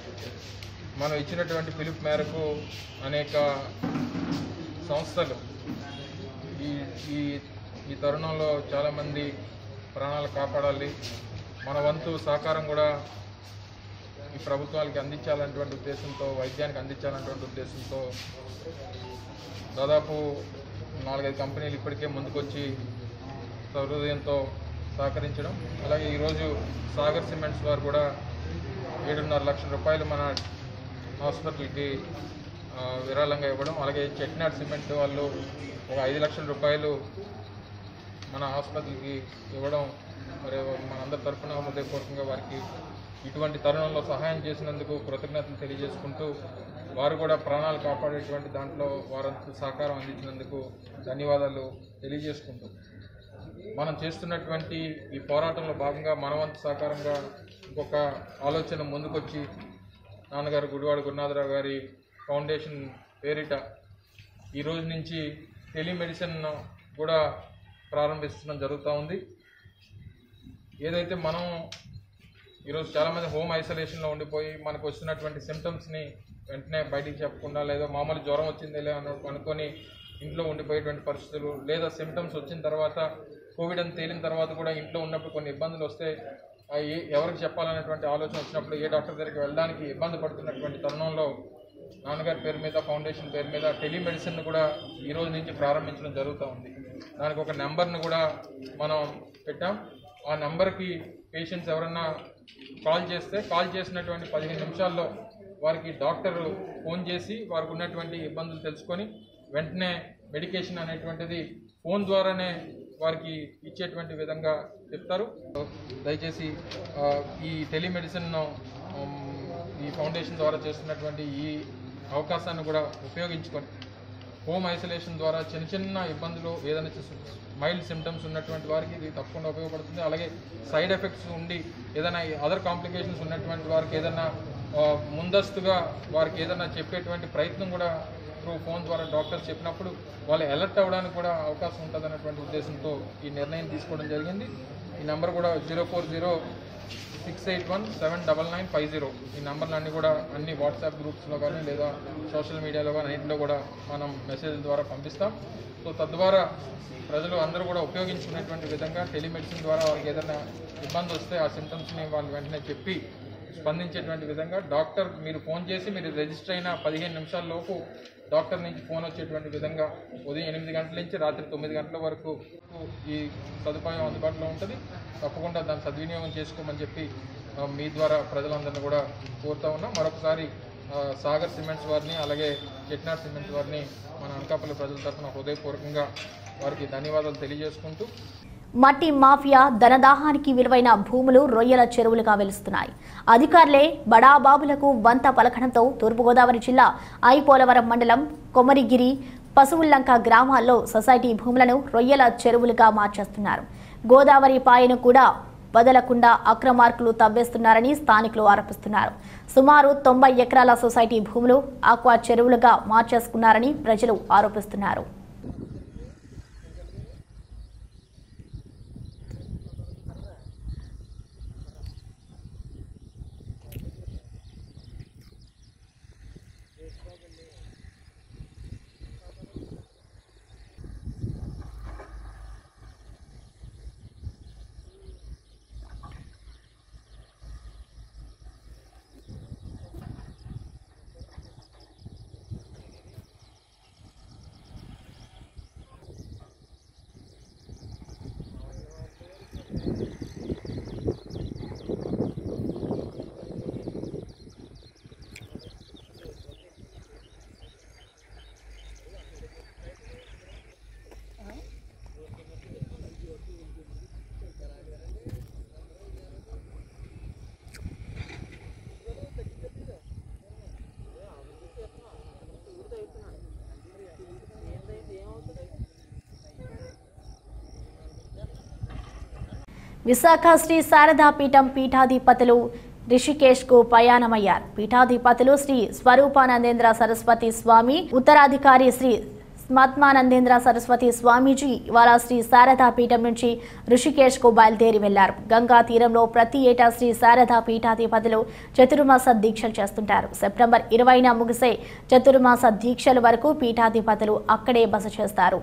మనం ఇచ్చినటువంటి పిలుపు మేరకు అనేక సంస్థలు ఈ ఈ ఈ తరుణంలో చాలామంది ప్రాణాలు కాపాడాలి మన వంతు సహకారం కూడా ఈ ప్రభుత్వాలకి అందించాలనేటువంటి ఉద్దేశంతో వైద్యానికి అందించాలనేటువంటి ఉద్దేశంతో దాదాపు నాలుగైదు కంపెనీలు ఇప్పటికే ముందుకొచ్చి సహృదయంతో సహకరించడం అలాగే ఈరోజు సాగర్ సిమెంట్స్ వారు కూడా ఏడున్నర లక్షల రూపాయలు మన హాస్పిటల్కి ఆ, విరాళంగా ఇవ్వడం అలాగే చెట్నాడ్ సిమెంట్ వాళ్ళు ఒక ఐదు లక్షల రూపాయలు మన హాస్పిటల్కి ఇవ్వడం మరి మనందరి తరఫున హృదయపూర్వకంగా వారికి ఇటువంటి తరుణంలో సహాయం చేసినందుకు కృతజ్ఞతలు తెలియజేసుకుంటూ వారు కూడా ప్రాణాలు కాపాడేటువంటి దాంట్లో వారంత సహకారం అందించినందుకు ధన్యవాదాలు తెలియజేసుకుంటూ మనం చేస్తున్నటువంటి ఈ పోరాటంలో భాగంగా మనవంతు సహకారంగా ఇంకొక ఆలోచన ముందుకొచ్చి నాన్నగారు గుడివాడ గురునాథరావు గారి ఫౌండేషన్ పేరిట ఈ రోజు నుంచి టెలిమెడిసిన్ కూడా ప్రారంభించడం జరుగుతూ ఉంది ఏదైతే మనం ఈరోజు చాలామంది హోమ్ ఐసోలేషన్లో ఉండిపోయి మనకు వస్తున్నటువంటి సిమ్టమ్స్ని వెంటనే బయటికి చెప్పకుండా లేదా మామూలు జ్వరం వచ్చిందేలే అను అనుకొని ఇంట్లో ఉండిపోయేటువంటి పరిస్థితులు లేదా సిమ్టమ్స్ వచ్చిన తర్వాత కోవిడ్ అని తేలిన తర్వాత కూడా ఇంట్లో ఉన్నప్పుడు కొన్ని ఇబ్బందులు వస్తే ఆ ఏ ఎవరికి చెప్పాలనేటువంటి ఆలోచన వచ్చినప్పుడు ఏ డాక్టర్ దగ్గరికి వెళ్ళడానికి ఇబ్బంది పడుతున్నటువంటి తరుణంలో నాన్నగారి పేరు మీద ఫౌండేషన్ పేరు మీద టెలిమెడిసిన్ కూడా ఈ రోజు నుంచి ప్రారంభించడం జరుగుతూ ఉంది దానికి ఒక నెంబర్ను కూడా మనం పెట్టాం ఆ నెంబర్కి పేషెంట్స్ ఎవరన్నా కాల్ చేస్తే కాల్ చేసినటువంటి పదిహేను నిమిషాల్లో వారికి డాక్టర్ ఫోన్ చేసి వారికి ఉన్నటువంటి ఇబ్బందులు తెలుసుకొని వెంటనే మెడికేషన్ అనేటువంటిది ఫోన్ ద్వారానే వారికి ఇచ్చేటువంటి విధంగా చెప్తారు దయచేసి ఆ, ఈ టెలిమెడిసిన్ ఉమ్, ఈ ఫౌండేషన్ ద్వారా చేస్తున్నటువంటి ఈ అవకాశాన్ని కూడా ఉపయోగించుకొని హోమ్ ఐసోలేషన్ ద్వారా చిన్న చిన్న ఇబ్బందులు ఏదైనా మైల్డ్ సిమ్టమ్స్ ఉన్నటువంటి వారికి ఇది తప్పకుండా ఉపయోగపడుతుంది అలాగే సైడ్ ఎఫెక్ట్స్ ఉండి ఏదైనా అదర్ కాంప్లికేషన్స్ ఉన్నటువంటి వారికి ఏదైనా ఆ, ముందస్తుగా వారికి ఏదైనా చెప్పేటువంటి ప్రయత్నం కూడా త్రూ ఫోన్ ద్వారా డాక్టర్స్ చెప్పినప్పుడు వాళ్ళు అలర్ట్ అవ్వడానికి కూడా అవకాశం ఉంటుంది అన్నటువంటి ఉద్దేశంతో ఈ నిర్ణయం తీసుకోవడం జరిగింది ఈ నెంబర్ కూడా zero four zero six eight one seven double nine five zero ఈ నెంబర్లు అన్నీ కూడా అన్ని వాట్సాప్ గ్రూప్స్లో కానీ లేదా సోషల్ మీడియాలో కానీ అన్నింటిలో కూడా మనం మెసేజ్ ద్వారా పంపిస్తాం సో తద్వారా ప్రజలు అందరూ కూడా ఉపయోగించుకునేటువంటి విధంగా టెలిమెడిసిన్ ద్వారా వారికి ఏదైనా ఇబ్బంది వస్తే ఆ సిమ్టమ్స్ని వాళ్ళు వెంటనే చెప్పి స్పందించేటువంటి విధంగా డాక్టర్ మీరు ఫోన్ చేసి మీరు రిజిస్టర్ అయిన పదిహేను నిమిషాల లోపు డాక్టర్ నుంచి ఫోన్ వచ్చేటువంటి విధంగా ఉదయం ఎనిమిది గంటల నుంచి రాత్రి తొమ్మిది గంటల వరకు ఈ సదుపాయం అందుబాటులో ఉంటుంది తప్పకుండా దాన్ని సద్వినియోగం చేసుకోమని చెప్పి ఆ, మీ ద్వారా ప్రజలందరినీ కూడా కోరుతా ఉన్నాం మరొకసారి ఆ, సాగర్ సిమెంట్స్ వారిని అలాగే చెట్నార్ సిమెంట్స్ వారిని మన అనకాపల్లి ప్రజల తరఫున హృదయపూర్వకంగా వారికి ధన్యవాదాలు తెలియజేసుకుంటూ మట్టి మాఫియా ధనదాహానికి విలువైన భూములు రొయ్యల చెరువులుగా వెలుస్తున్నాయి అధికారులే బడాబాబులకు వంత పలకడంతో తూర్పుగోదావరి జిల్లా ఐపోలవరం మండలం కొమరిగిరి పశువుల్లంక గ్రామాల్లో సొసైటీ భూములను రొయ్యల చెరువులుగా మార్చేస్తున్నారు గోదావరి పాయను కూడా వదలకుండా అక్రమార్కులు తవ్వేస్తున్నారని స్థానికులు ఆరోపిస్తున్నారు సుమారు తొంభై ఎకరాల సొసైటీ భూములు ఆక్వా చెరువులుగా మార్చేసుకున్నారని ప్రజలు ఆరోపిస్తున్నారు విశాఖ శ్రీ శారదా పీఠం పీఠాధిపతులు రిషికేష్ కు ప్రయాణమయ్యారు పీఠాధిపతులు శ్రీ స్వరూపానందేంద్ర సరస్వతి స్వామి ఉత్తరాధికారి శ్రీ స్మత్మానందేంద్ర సరస్వతి స్వామీజీ ఇవాళ శ్రీ శారదా పీఠం నుంచి ఋషికేష్ కు బయలుదేరి వెళ్లారు గంగా తీరంలో ప్రతి ఏటా శ్రీ శారదా పీఠాధిపతులు చతుర్మాస దీక్షలు చేస్తుంటారు సెప్టెంబర్ ఇరవైన ముగిసే చతుర్మాస దీక్షల వరకు పీఠాధిపతులు అక్కడే బస చేస్తారు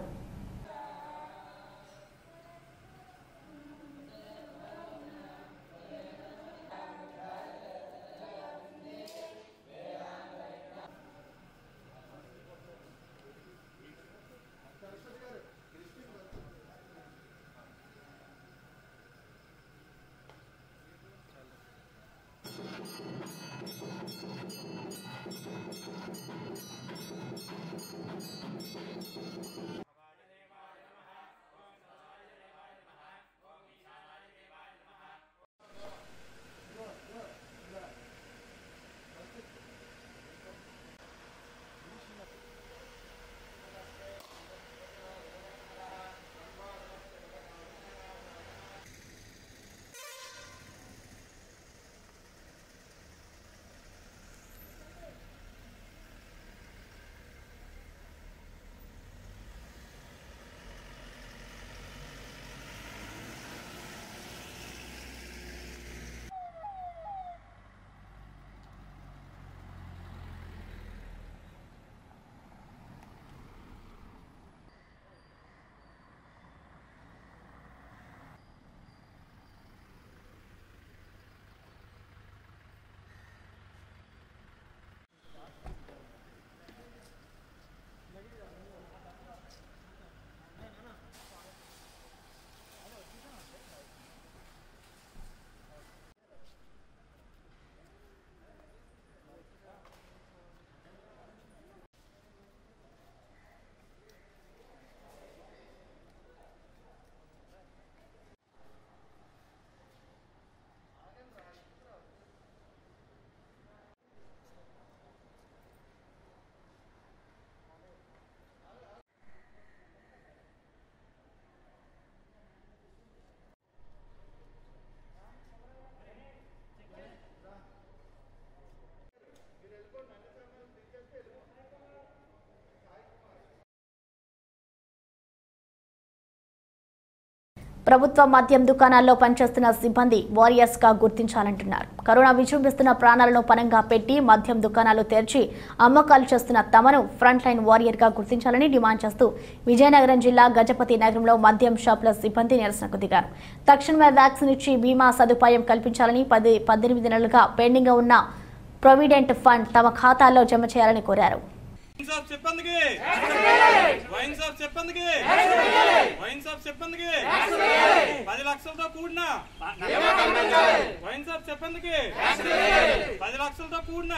ప్రభుత్వ మద్యం దుకాణాల్లో పనిచేస్తున్న సిబ్బంది వారియర్స్ గా గుర్తించాలంటున్నారు కరోనా విజృంభిస్తున్న ప్రాణాలను పనంగా పెట్టి మద్యం దుకాణాలు తెరిచి అమ్మకాలు చేస్తున్న తమను ఫ్రంట్ లైన్ వారియర్ గా గుర్తించాలని డిమాండ్ చేస్తూ విజయనగరం జిల్లా గజపతి నగరంలో మద్యం షాపుల సిబ్బంది నిరసనకు దిగారు తక్షణమే వ్యాక్సిన్ ఇచ్చి బీమా సదుపాయం కల్పించాలని పది పద్దెనిమిది నెలలుగా పెండింగ్ ఉన్న ప్రొవిడెంట్ ఫండ్ తమ ఖాతాల్లో జమ చేయాలని కోరారు వైన్ షాప్ సిబ్బందికి వైన్ షాప్ సిబ్బందికి వైన్ షాప్ సిబ్బందికి పది లక్షలతో కూడిన వైన్ షాప్ సిబ్బందికి పది లక్షలతో కూడిన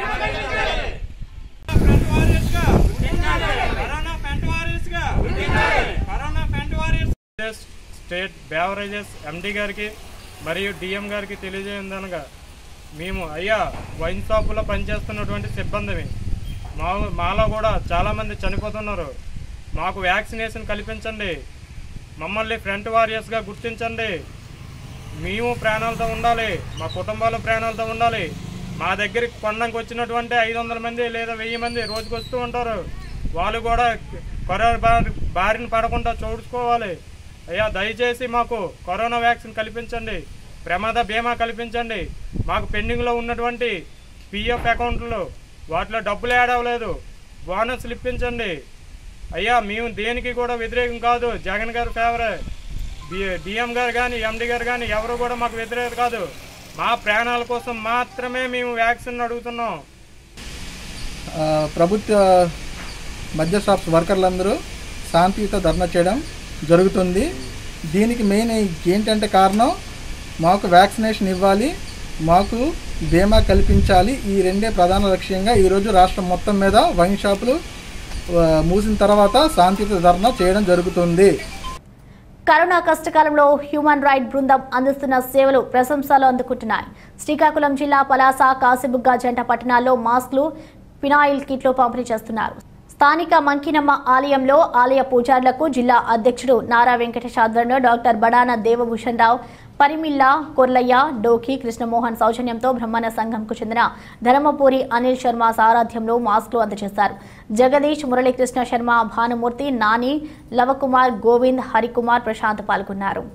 ఫ్రంట్ వారియర్స్ గా కరోనా ఫ్రంట్ వారియర్స్ గా corona front warriors state beverages MD గారికి మరియు డిఎం గారికి తెలియజేయదనగా మేము అయ్యా వైన్ షాపులో పనిచేస్తున్నటువంటి సిబ్బందివి మా మాలో కూడా చాలామంది చనిపోతున్నారు మాకు వ్యాక్సినేషన్ కల్పించండి మమ్మల్ని ఫ్రంట్ వారియర్స్గా గుర్తించండి మేము ప్రాణాలతో ఉండాలి మా కుటుంబాలు ప్రాణాలతో ఉండాలి మా దగ్గరికి కొండంకి వచ్చినటువంటి ఐదు వందల మంది లేదా వెయ్యి మంది రోజుకి వస్తూ ఉంటారు వాళ్ళు కూడా కరోనా బారి బారిన పడకుండా చూసుకోవాలి అయ్యా దయచేసి మాకు కరోనా వ్యాక్సిన్ కల్పించండి ప్రమాద బీమా కల్పించండి మాకు పెండింగ్లో ఉన్నటువంటి పిఎఫ్ అకౌంట్లు వాటిలో డబ్బులు యాడ్ అవ్వలేదు బోనస్లు ఇప్పించండి అయ్యా మేము దేనికి కూడా వ్యతిరేకం కాదు జగన్ గారు ఫేవరే డిఎం గారు కానీ ఎండి గారు కానీ ఎవరు కూడా మాకు వ్యతిరేకం కాదు మా ప్రాణాల కోసం మాత్రమే మేము వ్యాక్సిన్ అడుగుతున్నాం ఆ, ప్రభుత్వ మద్య షాప్స్ వర్కర్లందరూ శాంతియుత ధర్నా చేయడం జరుగుతుంది దీనికి మెయిన్ ఏంటంటే కారణం మాకు వ్యాక్సినేషన్ ఇవ్వాలి మాకు బీమా కల్పించాలి ఈ రెండే ప్రధాన లక్ష్యంగా ఈరోజు రాష్ట్రం మొత్తం మీద వైన్ షాపులు ఆ, మూసిన తర్వాత శాంతియుత ధర్నా చేయడం జరుగుతుంది కరోనా కష్టకాలంలో హ్యూమన్ రైట్ బృందం అందిస్తున్న సేవలు ప్రశంసలు అందుకుంటున్నాయి శ్రీకాకుళం జిల్లా పలాస కాసిబుగ్గ జంట పట్టణాల్లో మాస్కులు ఫినాయిల్ కిట్లు పంపిణీ చేస్తున్నారు స్థానిక మంకినమ్మ ఆలయంలో ఆలయ పూజారులకు జిల్లా అధ్యక్షుడు నారా వెంకటేష్ ఆధ్వర్యంలో డాక్టర్ బడాన దేవభూషణ్ రావు పరిమిల్ల కొర్లయ్య డోకి కృష్ణమోహన్ సౌజన్యంతో బ్రహ్మణ సంఘంకు చెందిన ధర్మపురి అనిల్ శర్మ సారథ్యంలో మాస్కులు అందజేశారు జగదీష్ మురళీకృష్ణ శర్మ భానుమూర్తి నాని లవకుమార్ గోవింద్ హరికుమార్ ప్రశాంత్ పాల్గొన్నారు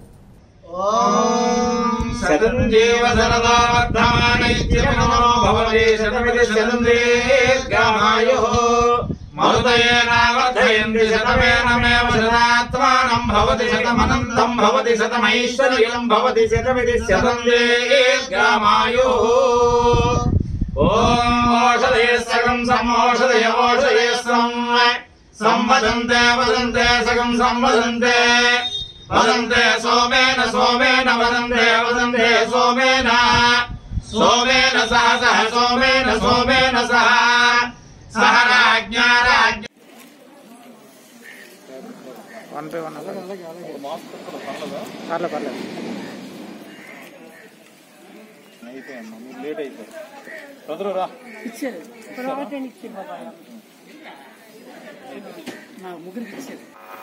శతంజీవ శరదా వర్ధమానైత్యమనో భవతి శతమితి శతం దీర్ఘమాయుః మరుతయేనావర్ధయంతి శతమేనమేవ శతాత్మానం భవతి శతమనంతం భవతి శతమైశ్వర్యం భవతి శతమితి శతం దీర్ఘమాయుః ఓం ఓషధయ సగం సమోషధయ ఓషధయ సం సంవదంతే వదంతే సగం సంవదంతే వదంతే సోమేన సోమేన వదంతే వదంతే సోమేన సోమేన సహ సహ సోమేన సోమేన సహ సహ రాజ్ఞా రాజ్ఞ వన్ బై వన్ పర్లేదు పర్లేదు లేట్ అయిపోయి చదువు రా ఇచ్చారు ఇచ్చారు బాబా నా ముగ్గురికి ఇచ్చారు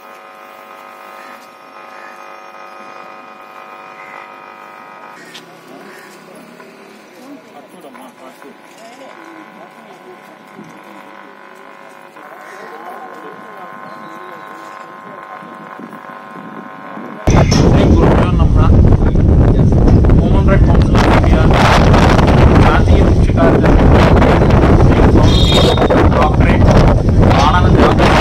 human right council of India జాతీయ ముఖ్య కార్యదర్శి శ్రీ స్వామి డాక్టరేట్ ఆనంద్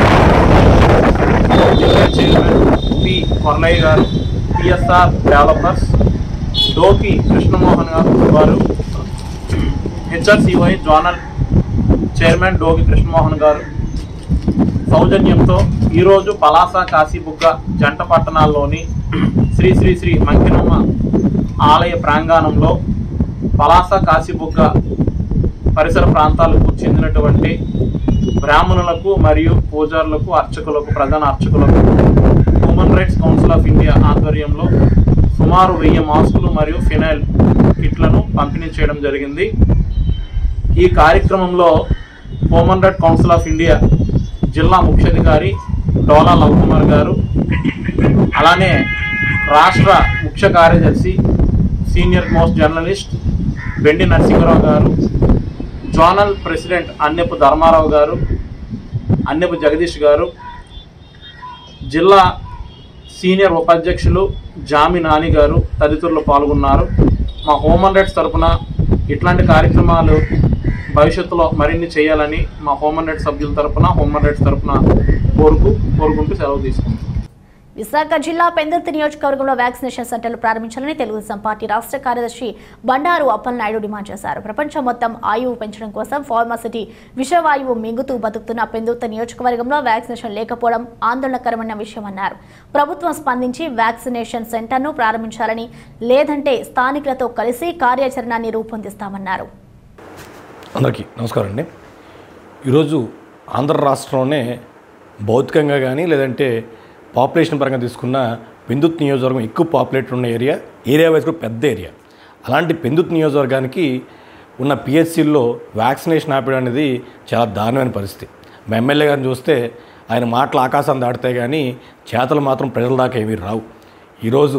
జిల్లా చైర్మన్ పి కొర్లయ్య గారు పిఎస్ఆర్ డెవలపర్స్ డోకి కృష్ణమోహన్ గారు వారు HRCY zonal chairman Doki Krishnamohan గారు సౌజన్యంతో ఈరోజు పలాస కాశీబుగ్గ జంట పట్టణాల్లోని శ్రీ శ్రీ శ్రీ మంకినమ్మ ఆలయ ప్రాంగణంలో పలాస కాశీబుగ్గ పరిసర ప్రాంతాలకు చెందినటువంటి బ్రాహ్మణులకు మరియు పూజారులకు అర్చకులకు ప్రధాన అర్చకులకు human rights council of India ఆధ్వర్యంలో సుమారు వెయ్యి మాస్కులు మరియు ఫినైల్ కిట్లను పంపిణీ చేయడం జరిగింది ఈ కార్యక్రమంలో human right council of India జిల్లా ముఖ్యాధికారి డోలా లవకుమార్ గారు అలానే రాష్ట్ర ముఖ్య కార్యదర్శి senior most journalist Bendi Narasimha Rao గారు జోనల్ ప్రెసిడెంట్ అన్నెపు ధర్మారావు గారు అన్నెపు జగదీష్ గారు జిల్లా సీనియర్ ఉపాధ్యక్షులు జామి నాని గారు తదితరులు పాల్గొన్నారు మా హ్యూమన్ రైట్స్ తరపున ఇట్లాంటి కార్యక్రమాలు భవిష్యత్తులో మరిన్ని చేయాలని మా హ్యూమన్ రైట్స్ సభ్యుల తరపున హ్యూమన్ రైట్స్ తరపున కోరుకు కోరుకుంటూ సెలవు తీసుకుంటాం విశాఖ జిల్లా పెందుర్తి నియోజకవర్గంలో వ్యాక్సినేషన్ సెంటర్లు ప్రారంభించాలని తెలుగుదేశం పార్టీ రాష్ట్ర కార్యదర్శి బండారు అప్పలనాయుడు డిమాండ్ చేశారు ప్రపంచం మొత్తం ఆయువు పెంచడం కోసం ఫార్మాసిటీ విషవాయువు మింగుతూ బతుకుతున్న పెందుర్తి నియోజకవర్గంలో వ్యాక్సినేషన్ లేకపోవడం ఆందోళనకరమైన విషయమన్నారు ప్రభుత్వం స్పందించి వ్యాక్సినేషన్ సెంటర్ను ప్రారంభించాలని లేదంటే స్థానికులతో కలిసి కార్యాచరణాన్ని రూపొందిస్తామన్నారు అందరికీ నమస్కారం అండి ఈరోజు ఆంధ్ర రాష్ట్రంలోనే భౌతికంగా కానీ లేదంటే పాపులేషన్ పరంగా తీసుకున్న పెందుత్ నియోజకవర్గం ఎక్కువ పాపులేటెడ్ ఉన్న ఏరియా ఏరియా వైజ్ కూడా పెద్ద ఏరియా అలాంటి పెందుత్ నియోజకవర్గానికి ఉన్న పిహెచ్సిల్లో వ్యాక్సినేషన్ ఆపడం అనేది చాలా దారుణమైన పరిస్థితి మా ఎమ్మెల్యే గారిని చూస్తే ఆయన మాటలు ఆకాశం దాటుతాయి కానీ చేతలు మాత్రం ప్రజల దాకా ఏమీ రావు ఈరోజు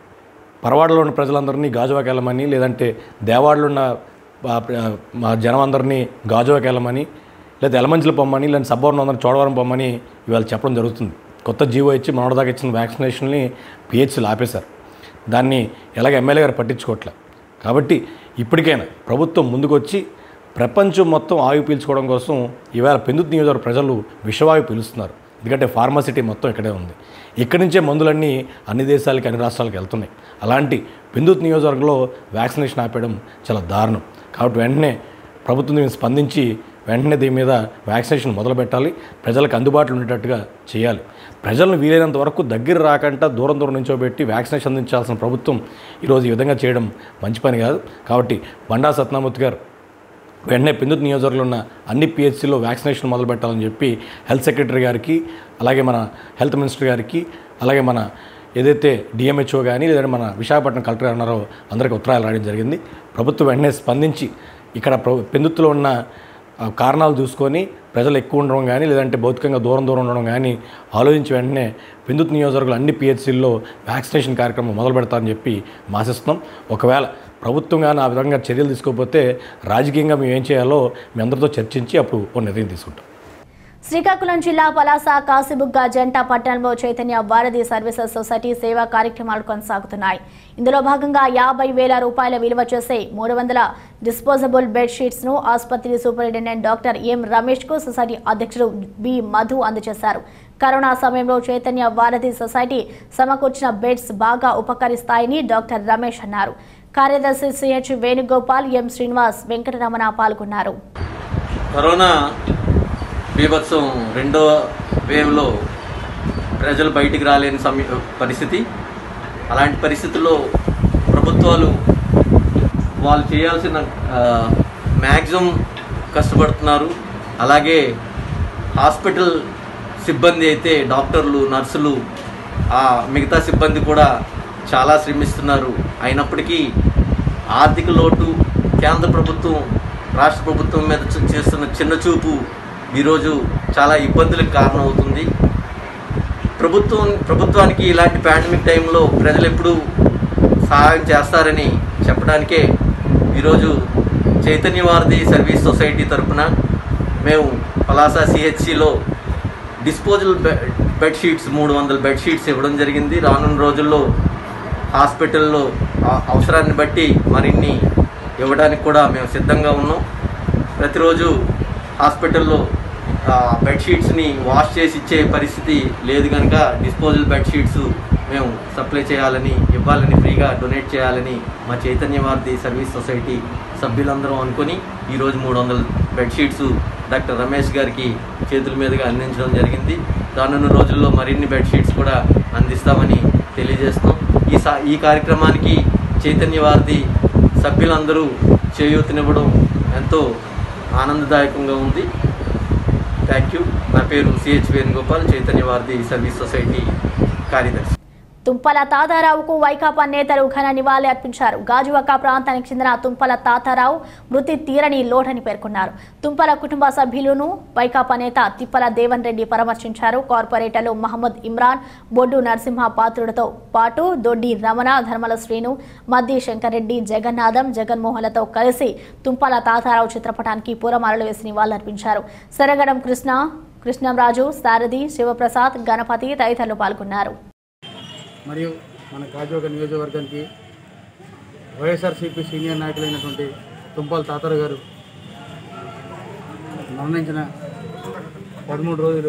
పరవాడలో ఉన్న ప్రజలందరినీ గాజువాకి వెళ్ళమని లేదంటే దేవాడలో ఉన్న ఆ, మా జనం అందరినీ గాజువాకి వెళ్ళమని లేదా ఎలమంచిలు పొమ్మని లేదా సబ్బవరం అందరిని చోడవరం పొమ్మని ఇవాళ చెప్పడం జరుగుతుంది కొత్త జీవో ఇచ్చి మనోడదాకా ఇచ్చిన వ్యాక్సినేషన్ని పిహెచ్సీలు ఆపేశారు దాన్ని ఎలాగ ఎమ్మెల్యే గారు పట్టించుకోవట్లే కాబట్టి ఇప్పటికైనా ప్రభుత్వం ముందుకొచ్చి ప్రపంచం మొత్తం ఆయువు పీల్చుకోవడం కోసం ఈవేళ పెందుతు నియోజకవర్గ ప్రజలు విషవాయువు పీలుస్తున్నారు ఎందుకంటే ఫార్మాసిటీ మొత్తం ఇక్కడే ఉంది ఇక్కడి నుంచే మందులన్నీ అన్ని దేశాలకి అన్ని రాష్ట్రాలకు వెళ్తున్నాయి అలాంటి పెందుతు నియోజకవర్గంలో వ్యాక్సినేషన్ ఆపేయడం చాలా దారుణం కాబట్టి వెంటనే ప్రభుత్వం దీన్ని స్పందించి వెంటనే దీని మీద వ్యాక్సినేషన్ మొదలు పెట్టాలి ప్రజలకు అందుబాటులో ఉండేటట్టుగా చేయాలి ప్రజలను వీలైనంత వరకు దగ్గర రాకుండా దూరం దూరం నుంచోబెట్టి వ్యాక్సినేషన్ అందించాల్సిన ప్రభుత్వం ఈరోజు ఈ విధంగా చేయడం మంచి పని కాదు కాబట్టి బండా సత్యనామూర్తి గారు వెంటనే పెందుతు నియోజకవర్గంలో ఉన్న అన్ని పిహెచ్సిలో వ్యాక్సినేషన్ మొదలు పెట్టాలని చెప్పి హెల్త్ సెక్రటరీ గారికి అలాగే మన హెల్త్ మినిస్టర్ గారికి అలాగే మన ఏదైతే డిఎంహెచ్ఓ కానీ లేదంటే మన విశాఖపట్నం కలెక్టర్ అన్నారో అందరికీ ఉత్తరాలు రాయడం జరిగింది ప్రభుత్వం వెంటనే స్పందించి ఇక్కడ ప్ర- పెందుత్తులో ఉన్న ఆ, కారణాలు చూసుకొని ప్రజలు ఎక్కువ ఉండడం కానీ లేదంటే భౌతికంగా దూరం దూరం ఉండడం కానీ ఆలోచించి వెంటనే పెందుతు నియోజకవర్గాలు అన్ని పిహెచ్సిల్లో వ్యాక్సినేషన్ కార్యక్రమం మొదలు పెడతారని చెప్పి మాసిస్తున్నాం ఒకవేళ ప్రభుత్వం కానీ ఆ విధంగా చర్యలు తీసుకోకపోతే రాజకీయంగా మేము ఏం చేయాలో మీ అందరితో చర్చించి అప్పుడు ఓ నిర్ణయం తీసుకుంటాం శ్రీకాకుళం జిల్లా పలాస కాసిబుగ్గ జంట పట్టణంలో చైతన్య భారతి సర్వీసెస్ సొసైటీ సేవా కార్యక్రమాలు కొనసాగుతున్నాయి ఇందులో భాగంగా యాభై వేల రూపాయల విలువ చేసే మూడు వందల డిస్పోజబుల్ బెడ్ షీట్స్ ను ఆసుపత్రి సూపరింటెండెంట్ డాక్టర్ ఎం రమేష్ కు సొసైటీ అధ్యక్షుడు బి మధు అందజేశారు కరోనా సమయంలో చైతన్య భారతి సొసైటీ సమకూర్చిన బెడ్స్ బాగా ఉపకరిస్తాయని డాక్టర్ రమేష్ అన్నారు కార్యదర్శి సిహెచ్ వేణుగోపాల్ ఎం శ్రీనివాస్ వెంకటరమణ పాల్గొన్నారు కరోనా బీభత్సం రెండో వేవ్లో ప్రజలు బయటికి రాలేని సమయ పరిస్థితి అలాంటి పరిస్థితుల్లో ప్రభుత్వాలు వాళ్ళు చేయాల్సిన మ్యాక్సిమం కష్టపడుతున్నారు అలాగే హాస్పిటల్ సిబ్బంది అయితే డాక్టర్లు నర్సులు ఆ మిగతా సిబ్బంది కూడా చాలా శ్రమిస్తున్నారు అయినప్పటికీ ఆర్థిక లోటు కేంద్ర ప్రభుత్వం రాష్ట్ర ప్రభుత్వం మీద చే- చేస్తున్న చిన్న చూపు ఈరోజు చాలా ఇబ్బందులకు కారణమవుతుంది ప్రభుత్వం ప్రభుత్వానికి ఇలాంటి పాండమిక్ టైంలో ప్రజలు ఎప్పుడు సహాయం చేస్తారని చెప్పడానికే ఈరోజు చైతన్య వారధి సర్వీస్ సొసైటీ తరపున మేము పలాసా సిహెచ్సిలో డిస్పోజల్ బె- బెడ్ షీట్స్ మూడు వందల బెడ్ షీట్స్ ఇవ్వడం జరిగింది రానున్న రోజుల్లో హాస్పిటల్లో ఆ- అవసరాన్ని బట్టి మరిన్ని ఇవ్వడానికి కూడా మేము సిద్ధంగా ఉన్నాం ప్రతిరోజు హాస్పిటల్లో ఆ, బెడ్ షీట్స్ని వాష్ చేసి ఇచ్చే పరిస్థితి లేదు కనుక డిస్పోజల్ బెడ్ షీట్స్ మేము సప్లై చేయాలని ఇవ్వాలని ఫ్రీగా డొనేట్ చేయాలని మా చైతన్య వారధి సర్వీస్ సొసైటీ సభ్యులందరం అనుకొని ఈరోజు మూడు వందల బెడ్ షీట్స్ డాక్టర్ రమేష్ గారికి చేతుల మీదుగా అందించడం జరిగింది రానున్న రోజుల్లో మరిన్ని బెడ్ షీట్స్ కూడా అందిస్తామని తెలియజేస్తున్నాం ఈ సా ఈ కార్యక్రమానికి చైతన్య వారధి సభ్యులందరూ చేయూతనివ్వడం ఎంతో ఆనందదాయకంగా ఉంది థ్యాంక్ యూ నా పేరు సిహెచ్ వేణుగోపాల్ చైతన్య వారధి సర్వీస్ సొసైటీ కార్యదర్శి తుంపల తాతారావుకు వైకాపా నేతలు ఘన నివాళి అర్పించారు గాజువాక ప్రాంతానికి చెందిన తుంపల తాతారావు మృతి తీరని లోటని పేర్కొన్నారు తుంపల కుటుంబ సభ్యులను వైకాపా నేత తిప్పల దేవన్ రెడ్డి పరామర్శించారు కార్పొరేటర్లు మహమ్మద్ ఇమ్రాన్ బొడ్డు నరసింహ పాత్రుడితో పాటు దొడ్డి రమణ ధర్మల శ్రీను మద్ది శంకర్రెడ్డి జగన్నాథం జగన్మోహన్లతో కలిసి తుంపల తాతారావు చిత్రపటానికి పూలమాలలు వేసి నివాళులర్పించారు సరగడం కృష్ణ కృష్ణంరాజు సారథి శివప్రసాద్ గణపతి తదితరులు పాల్గొన్నారు మరియు మన గాజువాక నియోజకవర్గానికి వైఎస్ఆర్సీపీ సీనియర్ నాయకులైనటువంటి తుంపాల తాతారు గారు మరణించిన పదమూడు రోజులు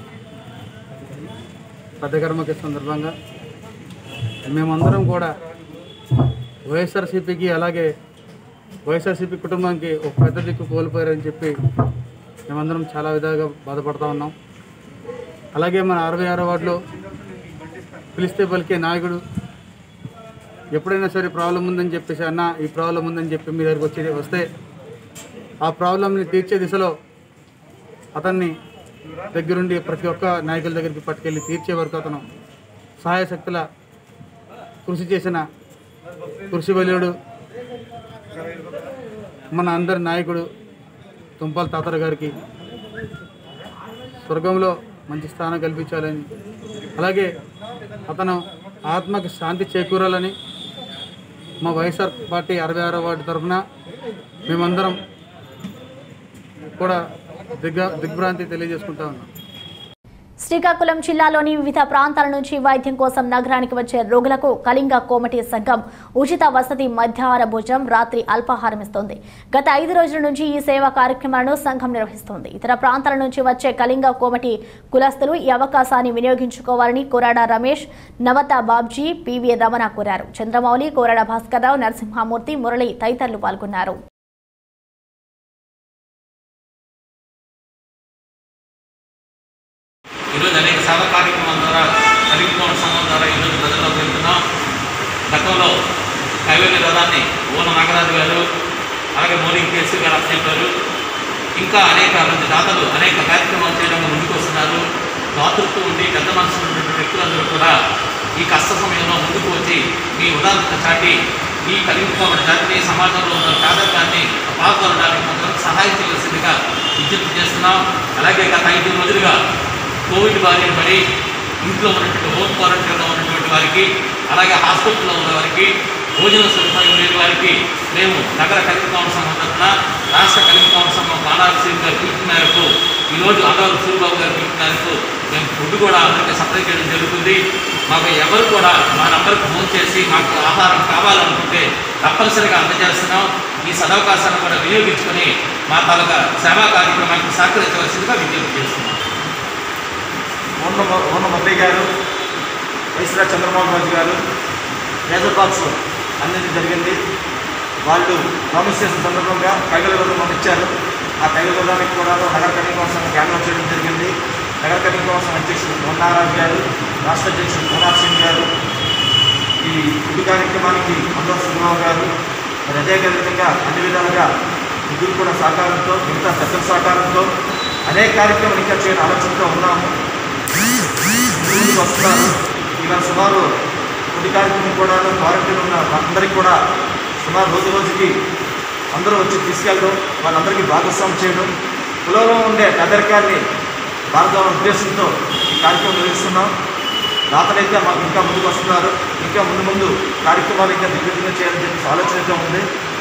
పెద్ద కర్మకి సందర్భంగా మేమందరం కూడా వైఎస్ఆర్సీపీకి అలాగే వైఎస్ఆర్సీపీ కుటుంబానికి ఒక పెద్ద దిక్కు కోల్పోయారని చెప్పి మేమందరం చాలా విధాలుగా బాధపడతా ఉన్నాం అలాగే మన అరవై ఆరో వార్డులో పిలిస్తే పలికే నాయకుడు ఎప్పుడైనా సరే ప్రాబ్లం ఉందని చెప్పేసి అన్న ఈ ప్రాబ్లం ఉందని చెప్పి మీ దగ్గరికి వచ్చి వస్తే ఆ ప్రాబ్లంని తీర్చే దిశలో అతన్ని దగ్గరుండి ప్రతి ఒక్క నాయకుల దగ్గరికి పట్టుకెళ్ళి తీర్చే వరకు అతను సహాయ శక్తుల కృషి చేసిన కృషి బలుడు మన అందరి నాయకుడు తుంపాల తాతర గారికి స్వర్గంలో మంచి స్థానం కల్పించాలని అలాగే అతను ఆత్మకి శాంతి చేకూరాలని మా వైఎస్ఆర్ పార్టీ అరవై ఆరో వార్డు తరఫున మేమందరం కూడా దిగ్గ దిగ్భ్రాంతి తెలియజేసుకుంటా ఉన్నాం శ్రీకాకుళం జిల్లాలోని వివిధ ప్రాంతాల నుంచి వైద్యం కోసం నగరానికి వచ్చే రోగులకు కళింగ కోమటి సంఘం ఉచిత వసతి మధ్యాహ్న భోజనం రాత్రి అల్పాహారం ఇస్తోంది గత ఐదు రోజుల నుంచి ఈ సేవా కార్యక్రమాలను సంఘం నిర్వహిస్తోంది ఇతర ప్రాంతాల నుంచి వచ్చే కళింగ కోమటి కులస్తులు ఈ అవకాశాన్ని వినియోగించుకోవాలని కోరాడ రమేష్ నవత బాబ్జీ పివి రమణ కోరారు చంద్రమౌళి కోరాడ భాస్కర్రావు నరసింహమూర్తి మురళి తదితరులు పాల్గొన్నారు ఈరోజు అనేక సేవా కార్యక్రమాల ద్వారా కలిగిపోవడం సంఘం ద్వారా ఈరోజు ప్రజల్లోకి వెళ్తున్నాం గతంలో కైవేలి రథాన్ని ఓన నాగరాజు గారు అలాగే మోరింగ్ కేసు గారు చెప్పారు ఇంకా అనేక మంది దాతలు అనేక కార్యక్రమాలు చేయడానికి ముందుకు వస్తున్నారు దాతృత్వం ఉండి పెద్ద మనసు ఉన్నటువంటి వ్యక్తులందరూ కూడా ఈ కష్ట సమయంలో ముందుకు వచ్చి మీ ఉదాహరణ చాటి ఈ కలిగిపోబడిన జాతిని సమాజంలో ఉన్న పేదరికాన్ని పాల్గొనడానికి కొంతవరకు సహాయం చేయవలసిందిగా విజ్ఞప్తి చేస్తున్నాం అలాగే గత ఐదు రోజులుగా కోవిడ్ బారిన పడి ఇంట్లో ఉన్నటువంటి హోమ్ క్వారంటైన్లో ఉన్నటువంటి వారికి అలాగే హాస్పిటల్లో ఉన్న వారికి భోజన సదుపాయం లేని వారికి మేము నగర కలిపి సంఘం తరఫున రాష్ట్ర కలిపి సంఘం బాలాజీ సింగ్ గారి పిలుపు మేరకు ఈరోజు ఆంధ్రవరం సూరిబాబు గారి పిలుపు మేరకు మేము ఫుడ్ కూడా అందరికీ సప్లై చేయడం జరుగుతుంది మాకు ఎవరు కూడా మా నంబర్కి ఫోన్ చేసి మాకు ఆహారం కావాలనుకుంటే తప్పనిసరిగా అందజేస్తున్నాం ఈ సదవకాశాన్ని కూడా వినియోగించుకొని మా తాలూకా సేవా కార్యక్రమానికి సహకరించవలసిందిగా విజ్ఞప్తి చేస్తున్నాం ఉన్న ఉన్న మురళి గారు వైఎస్ఆర్ చంద్రమోహన్ రాజు గారు లేజర్ బాక్స్ అందించడం జరిగింది వాళ్ళు ప్రామిస్ చేసిన సందర్భంగా కైగల రోజు మాకు ఇచ్చారు ఆ కైగల రోజానికి కూడా నగర కమిటీ కోసం క్యాన్వాస్ చేయడం జరిగింది నగర కమిటీ కోసం అధ్యక్షుడు మోహనారాజు గారు రాష్ట్ర అధ్యక్షుడు మోనార్ సింగ్ గారు ఈ ఫుడ్ కార్యక్రమానికి అందరూ సింహరావు గారు మరి అదేవిధంగా అన్ని విధాలుగా ముగ్గురు కూడా సహకారంతో మిగతా పెద్దల సహకారంతో అనేక కార్యక్రమాలు ఇంకా చేయడం ఆలోచనతో ఉన్నాము ముందుకు వస్తున్నారు ఇవాళ సుమారు కొన్ని కార్యక్రమం కూడా క్వారంటైన్ ఉన్న అందరికీ కూడా సుమారు రోజు రోజుకి అందరూ వచ్చి తీసుకెళ్ళడం వాళ్ళందరికీ భాగస్వామ్యం చేయడం కులంలో ఉండే పేదరికాన్ని భారతదేశం ఉద్దేశంతో ఈ కార్యక్రమం నిర్వహిస్తున్నాం దాతలైతే మాకు ఇంకా ముందుకు వస్తున్నారు ఇంకా ముందు ముందు కార్యక్రమాలు ఇంకా దిగ్విజయం చేయాలని చెప్పి ఆలోచన అయితే ఉంది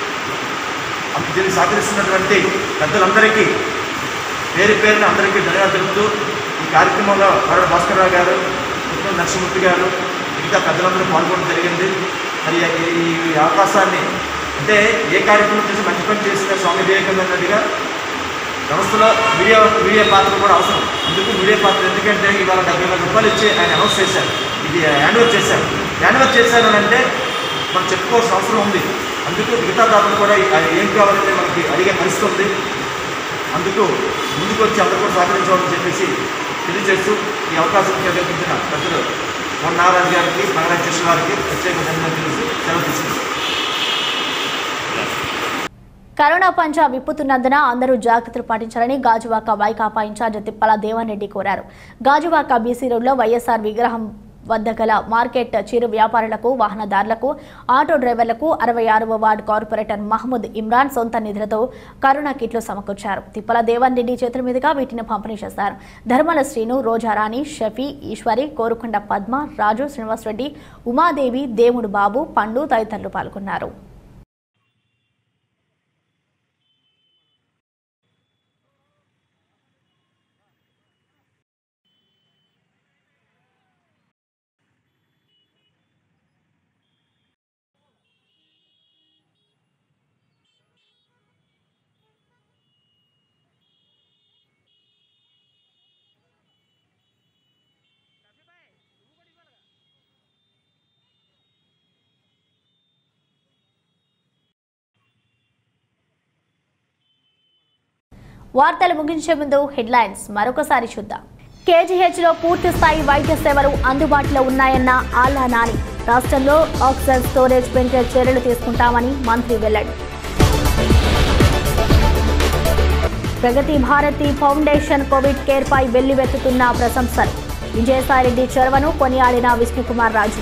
అంత దీనికి సహకరిస్తున్నటువంటి పెద్దలందరికీ పేరు పేరున అందరికీ ధన్యవాదాలు తెలుపుతూ ఈ కార్యక్రమంలో వరడ భాస్కర్రావు గారు ఉత్తమ నరసింహమూర్తి గారు మిగతా పెద్దలందరూ పాల్గొనడం జరిగింది మరి ఈ ఈ అవకాశాన్ని అంటే ఏ కార్యక్రమం చేసి మంచి పని చేసిన స్వామి వివేకానందగా సంస్థలో మీడియా మీడియా పాత్ర కూడా అవసరం అందుకు మీడియా పాత్ర ఎందుకంటే ఇవాళ డెబ్బై వేల రూపాయలు ఇచ్చి ఆయన అనౌన్స్ చేశారు ఇది యాన్యువల్ చేశారు యాన్యువల్ చేశారు అని అంటే మనం చెప్పుకోవాల్సిన అవసరం ఉంది అందుకు మిగతా దాతలు కూడా ఆయన ఏం కావాలంటే మనకి అడిగే పరిస్థితి ఉంది అందుకు ముందుకు వచ్చి అందరూ కూడా సహకరించాలని చెప్పేసి తెలియజేస్తూ ఈ అవకాశం కల్పించిన పెద్దలు మొన్న నారాయణ గారికి నాగరాజ్ వారికి ప్రత్యేక ధన్యవాదాలు తెలిసి సెలవు తీసుకుంటాం కరోనా పంచా విప్పుతున్నందున అందరూ జాగ్రత్తలు పాటించాలని గాజువాక వైకాపా ఇన్ఛార్జ్ తిప్పల దేవారెడ్డి కోరారు గాజువాక బీసీ రోడ్లో వైఎస్ఆర్ విగ్రహం వద్ద గల మార్కెట్ చిరు వ్యాపారులకు వాహనదారులకు ఆటో డ్రైవర్లకు అరవై ఆరవ వార్డు కార్పొరేటర్ మహమూద్ ఇమ్రాన్ సొంత నిధులతో కరోనా కిట్లు సమకూర్చారు తిప్పల దేవన్ రెడ్డి చేతుల మీదుగా వీటిని పంపిణీ చేశారు ధర్మల శ్రీను రోజారాణి షఫీ ఈశ్వరి కోరుకొండ పద్మ రాజు శ్రీనివాసరెడ్డి ఉమాదేవి దేవుడు బాబు పండు తదితరులు పాల్గొన్నారు వార్తలు ముగించే ముందు హెడ్లైన్స్ మరొకసారి చూద్దాం కేజీహెచ్ లో పూర్తి స్థాయి వైద్య సేవలు అందుబాటులో ఉన్నాయన్న ఆల్లా నాని రాష్ట్రంలో ఆక్సిజన్ స్టోరేజ్ పెంచే చర్యలు తీసుకుంటామని మంత్రి వెల్లడి Pragathi Bharathi foundation covid care పై వెల్లువెత్తుతున్న ప్రశంసలు విజయసాయిరెడ్డి చొరవను కొనియాడిన విష్ణుకుమార్ రాజు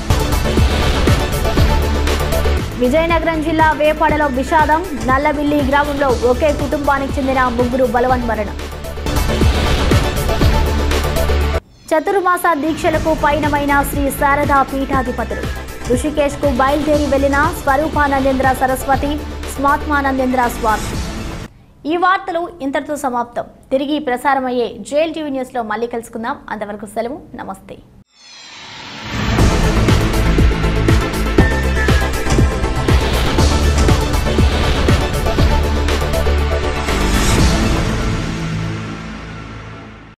విజయనగరం జిల్లా వేపాడలో విషాదం నల్లబిల్లి గ్రామంలో ఒకే కుటుంబానికి చెందిన ముగ్గురు బలవన్ మరణం చతుర్మాస దీక్షలకు పయనమైన శ్రీ శారదా పీఠాధిపతులు ఋషికేశ్ కు బయలుదేరి వెళ్లిన స్వరూపానందేంద్ర సరస్వతి స్మాత్మానందేంద్ర స్వామి ఈ వార్తలు ఇంతటితో సమాప్తం తిరిగి ప్రసారమయ్యే జేఎల్ టీవీ న్యూస్లో మళ్ళీ కలుసుకుందాం అంతవరకు సెలవు నమస్తే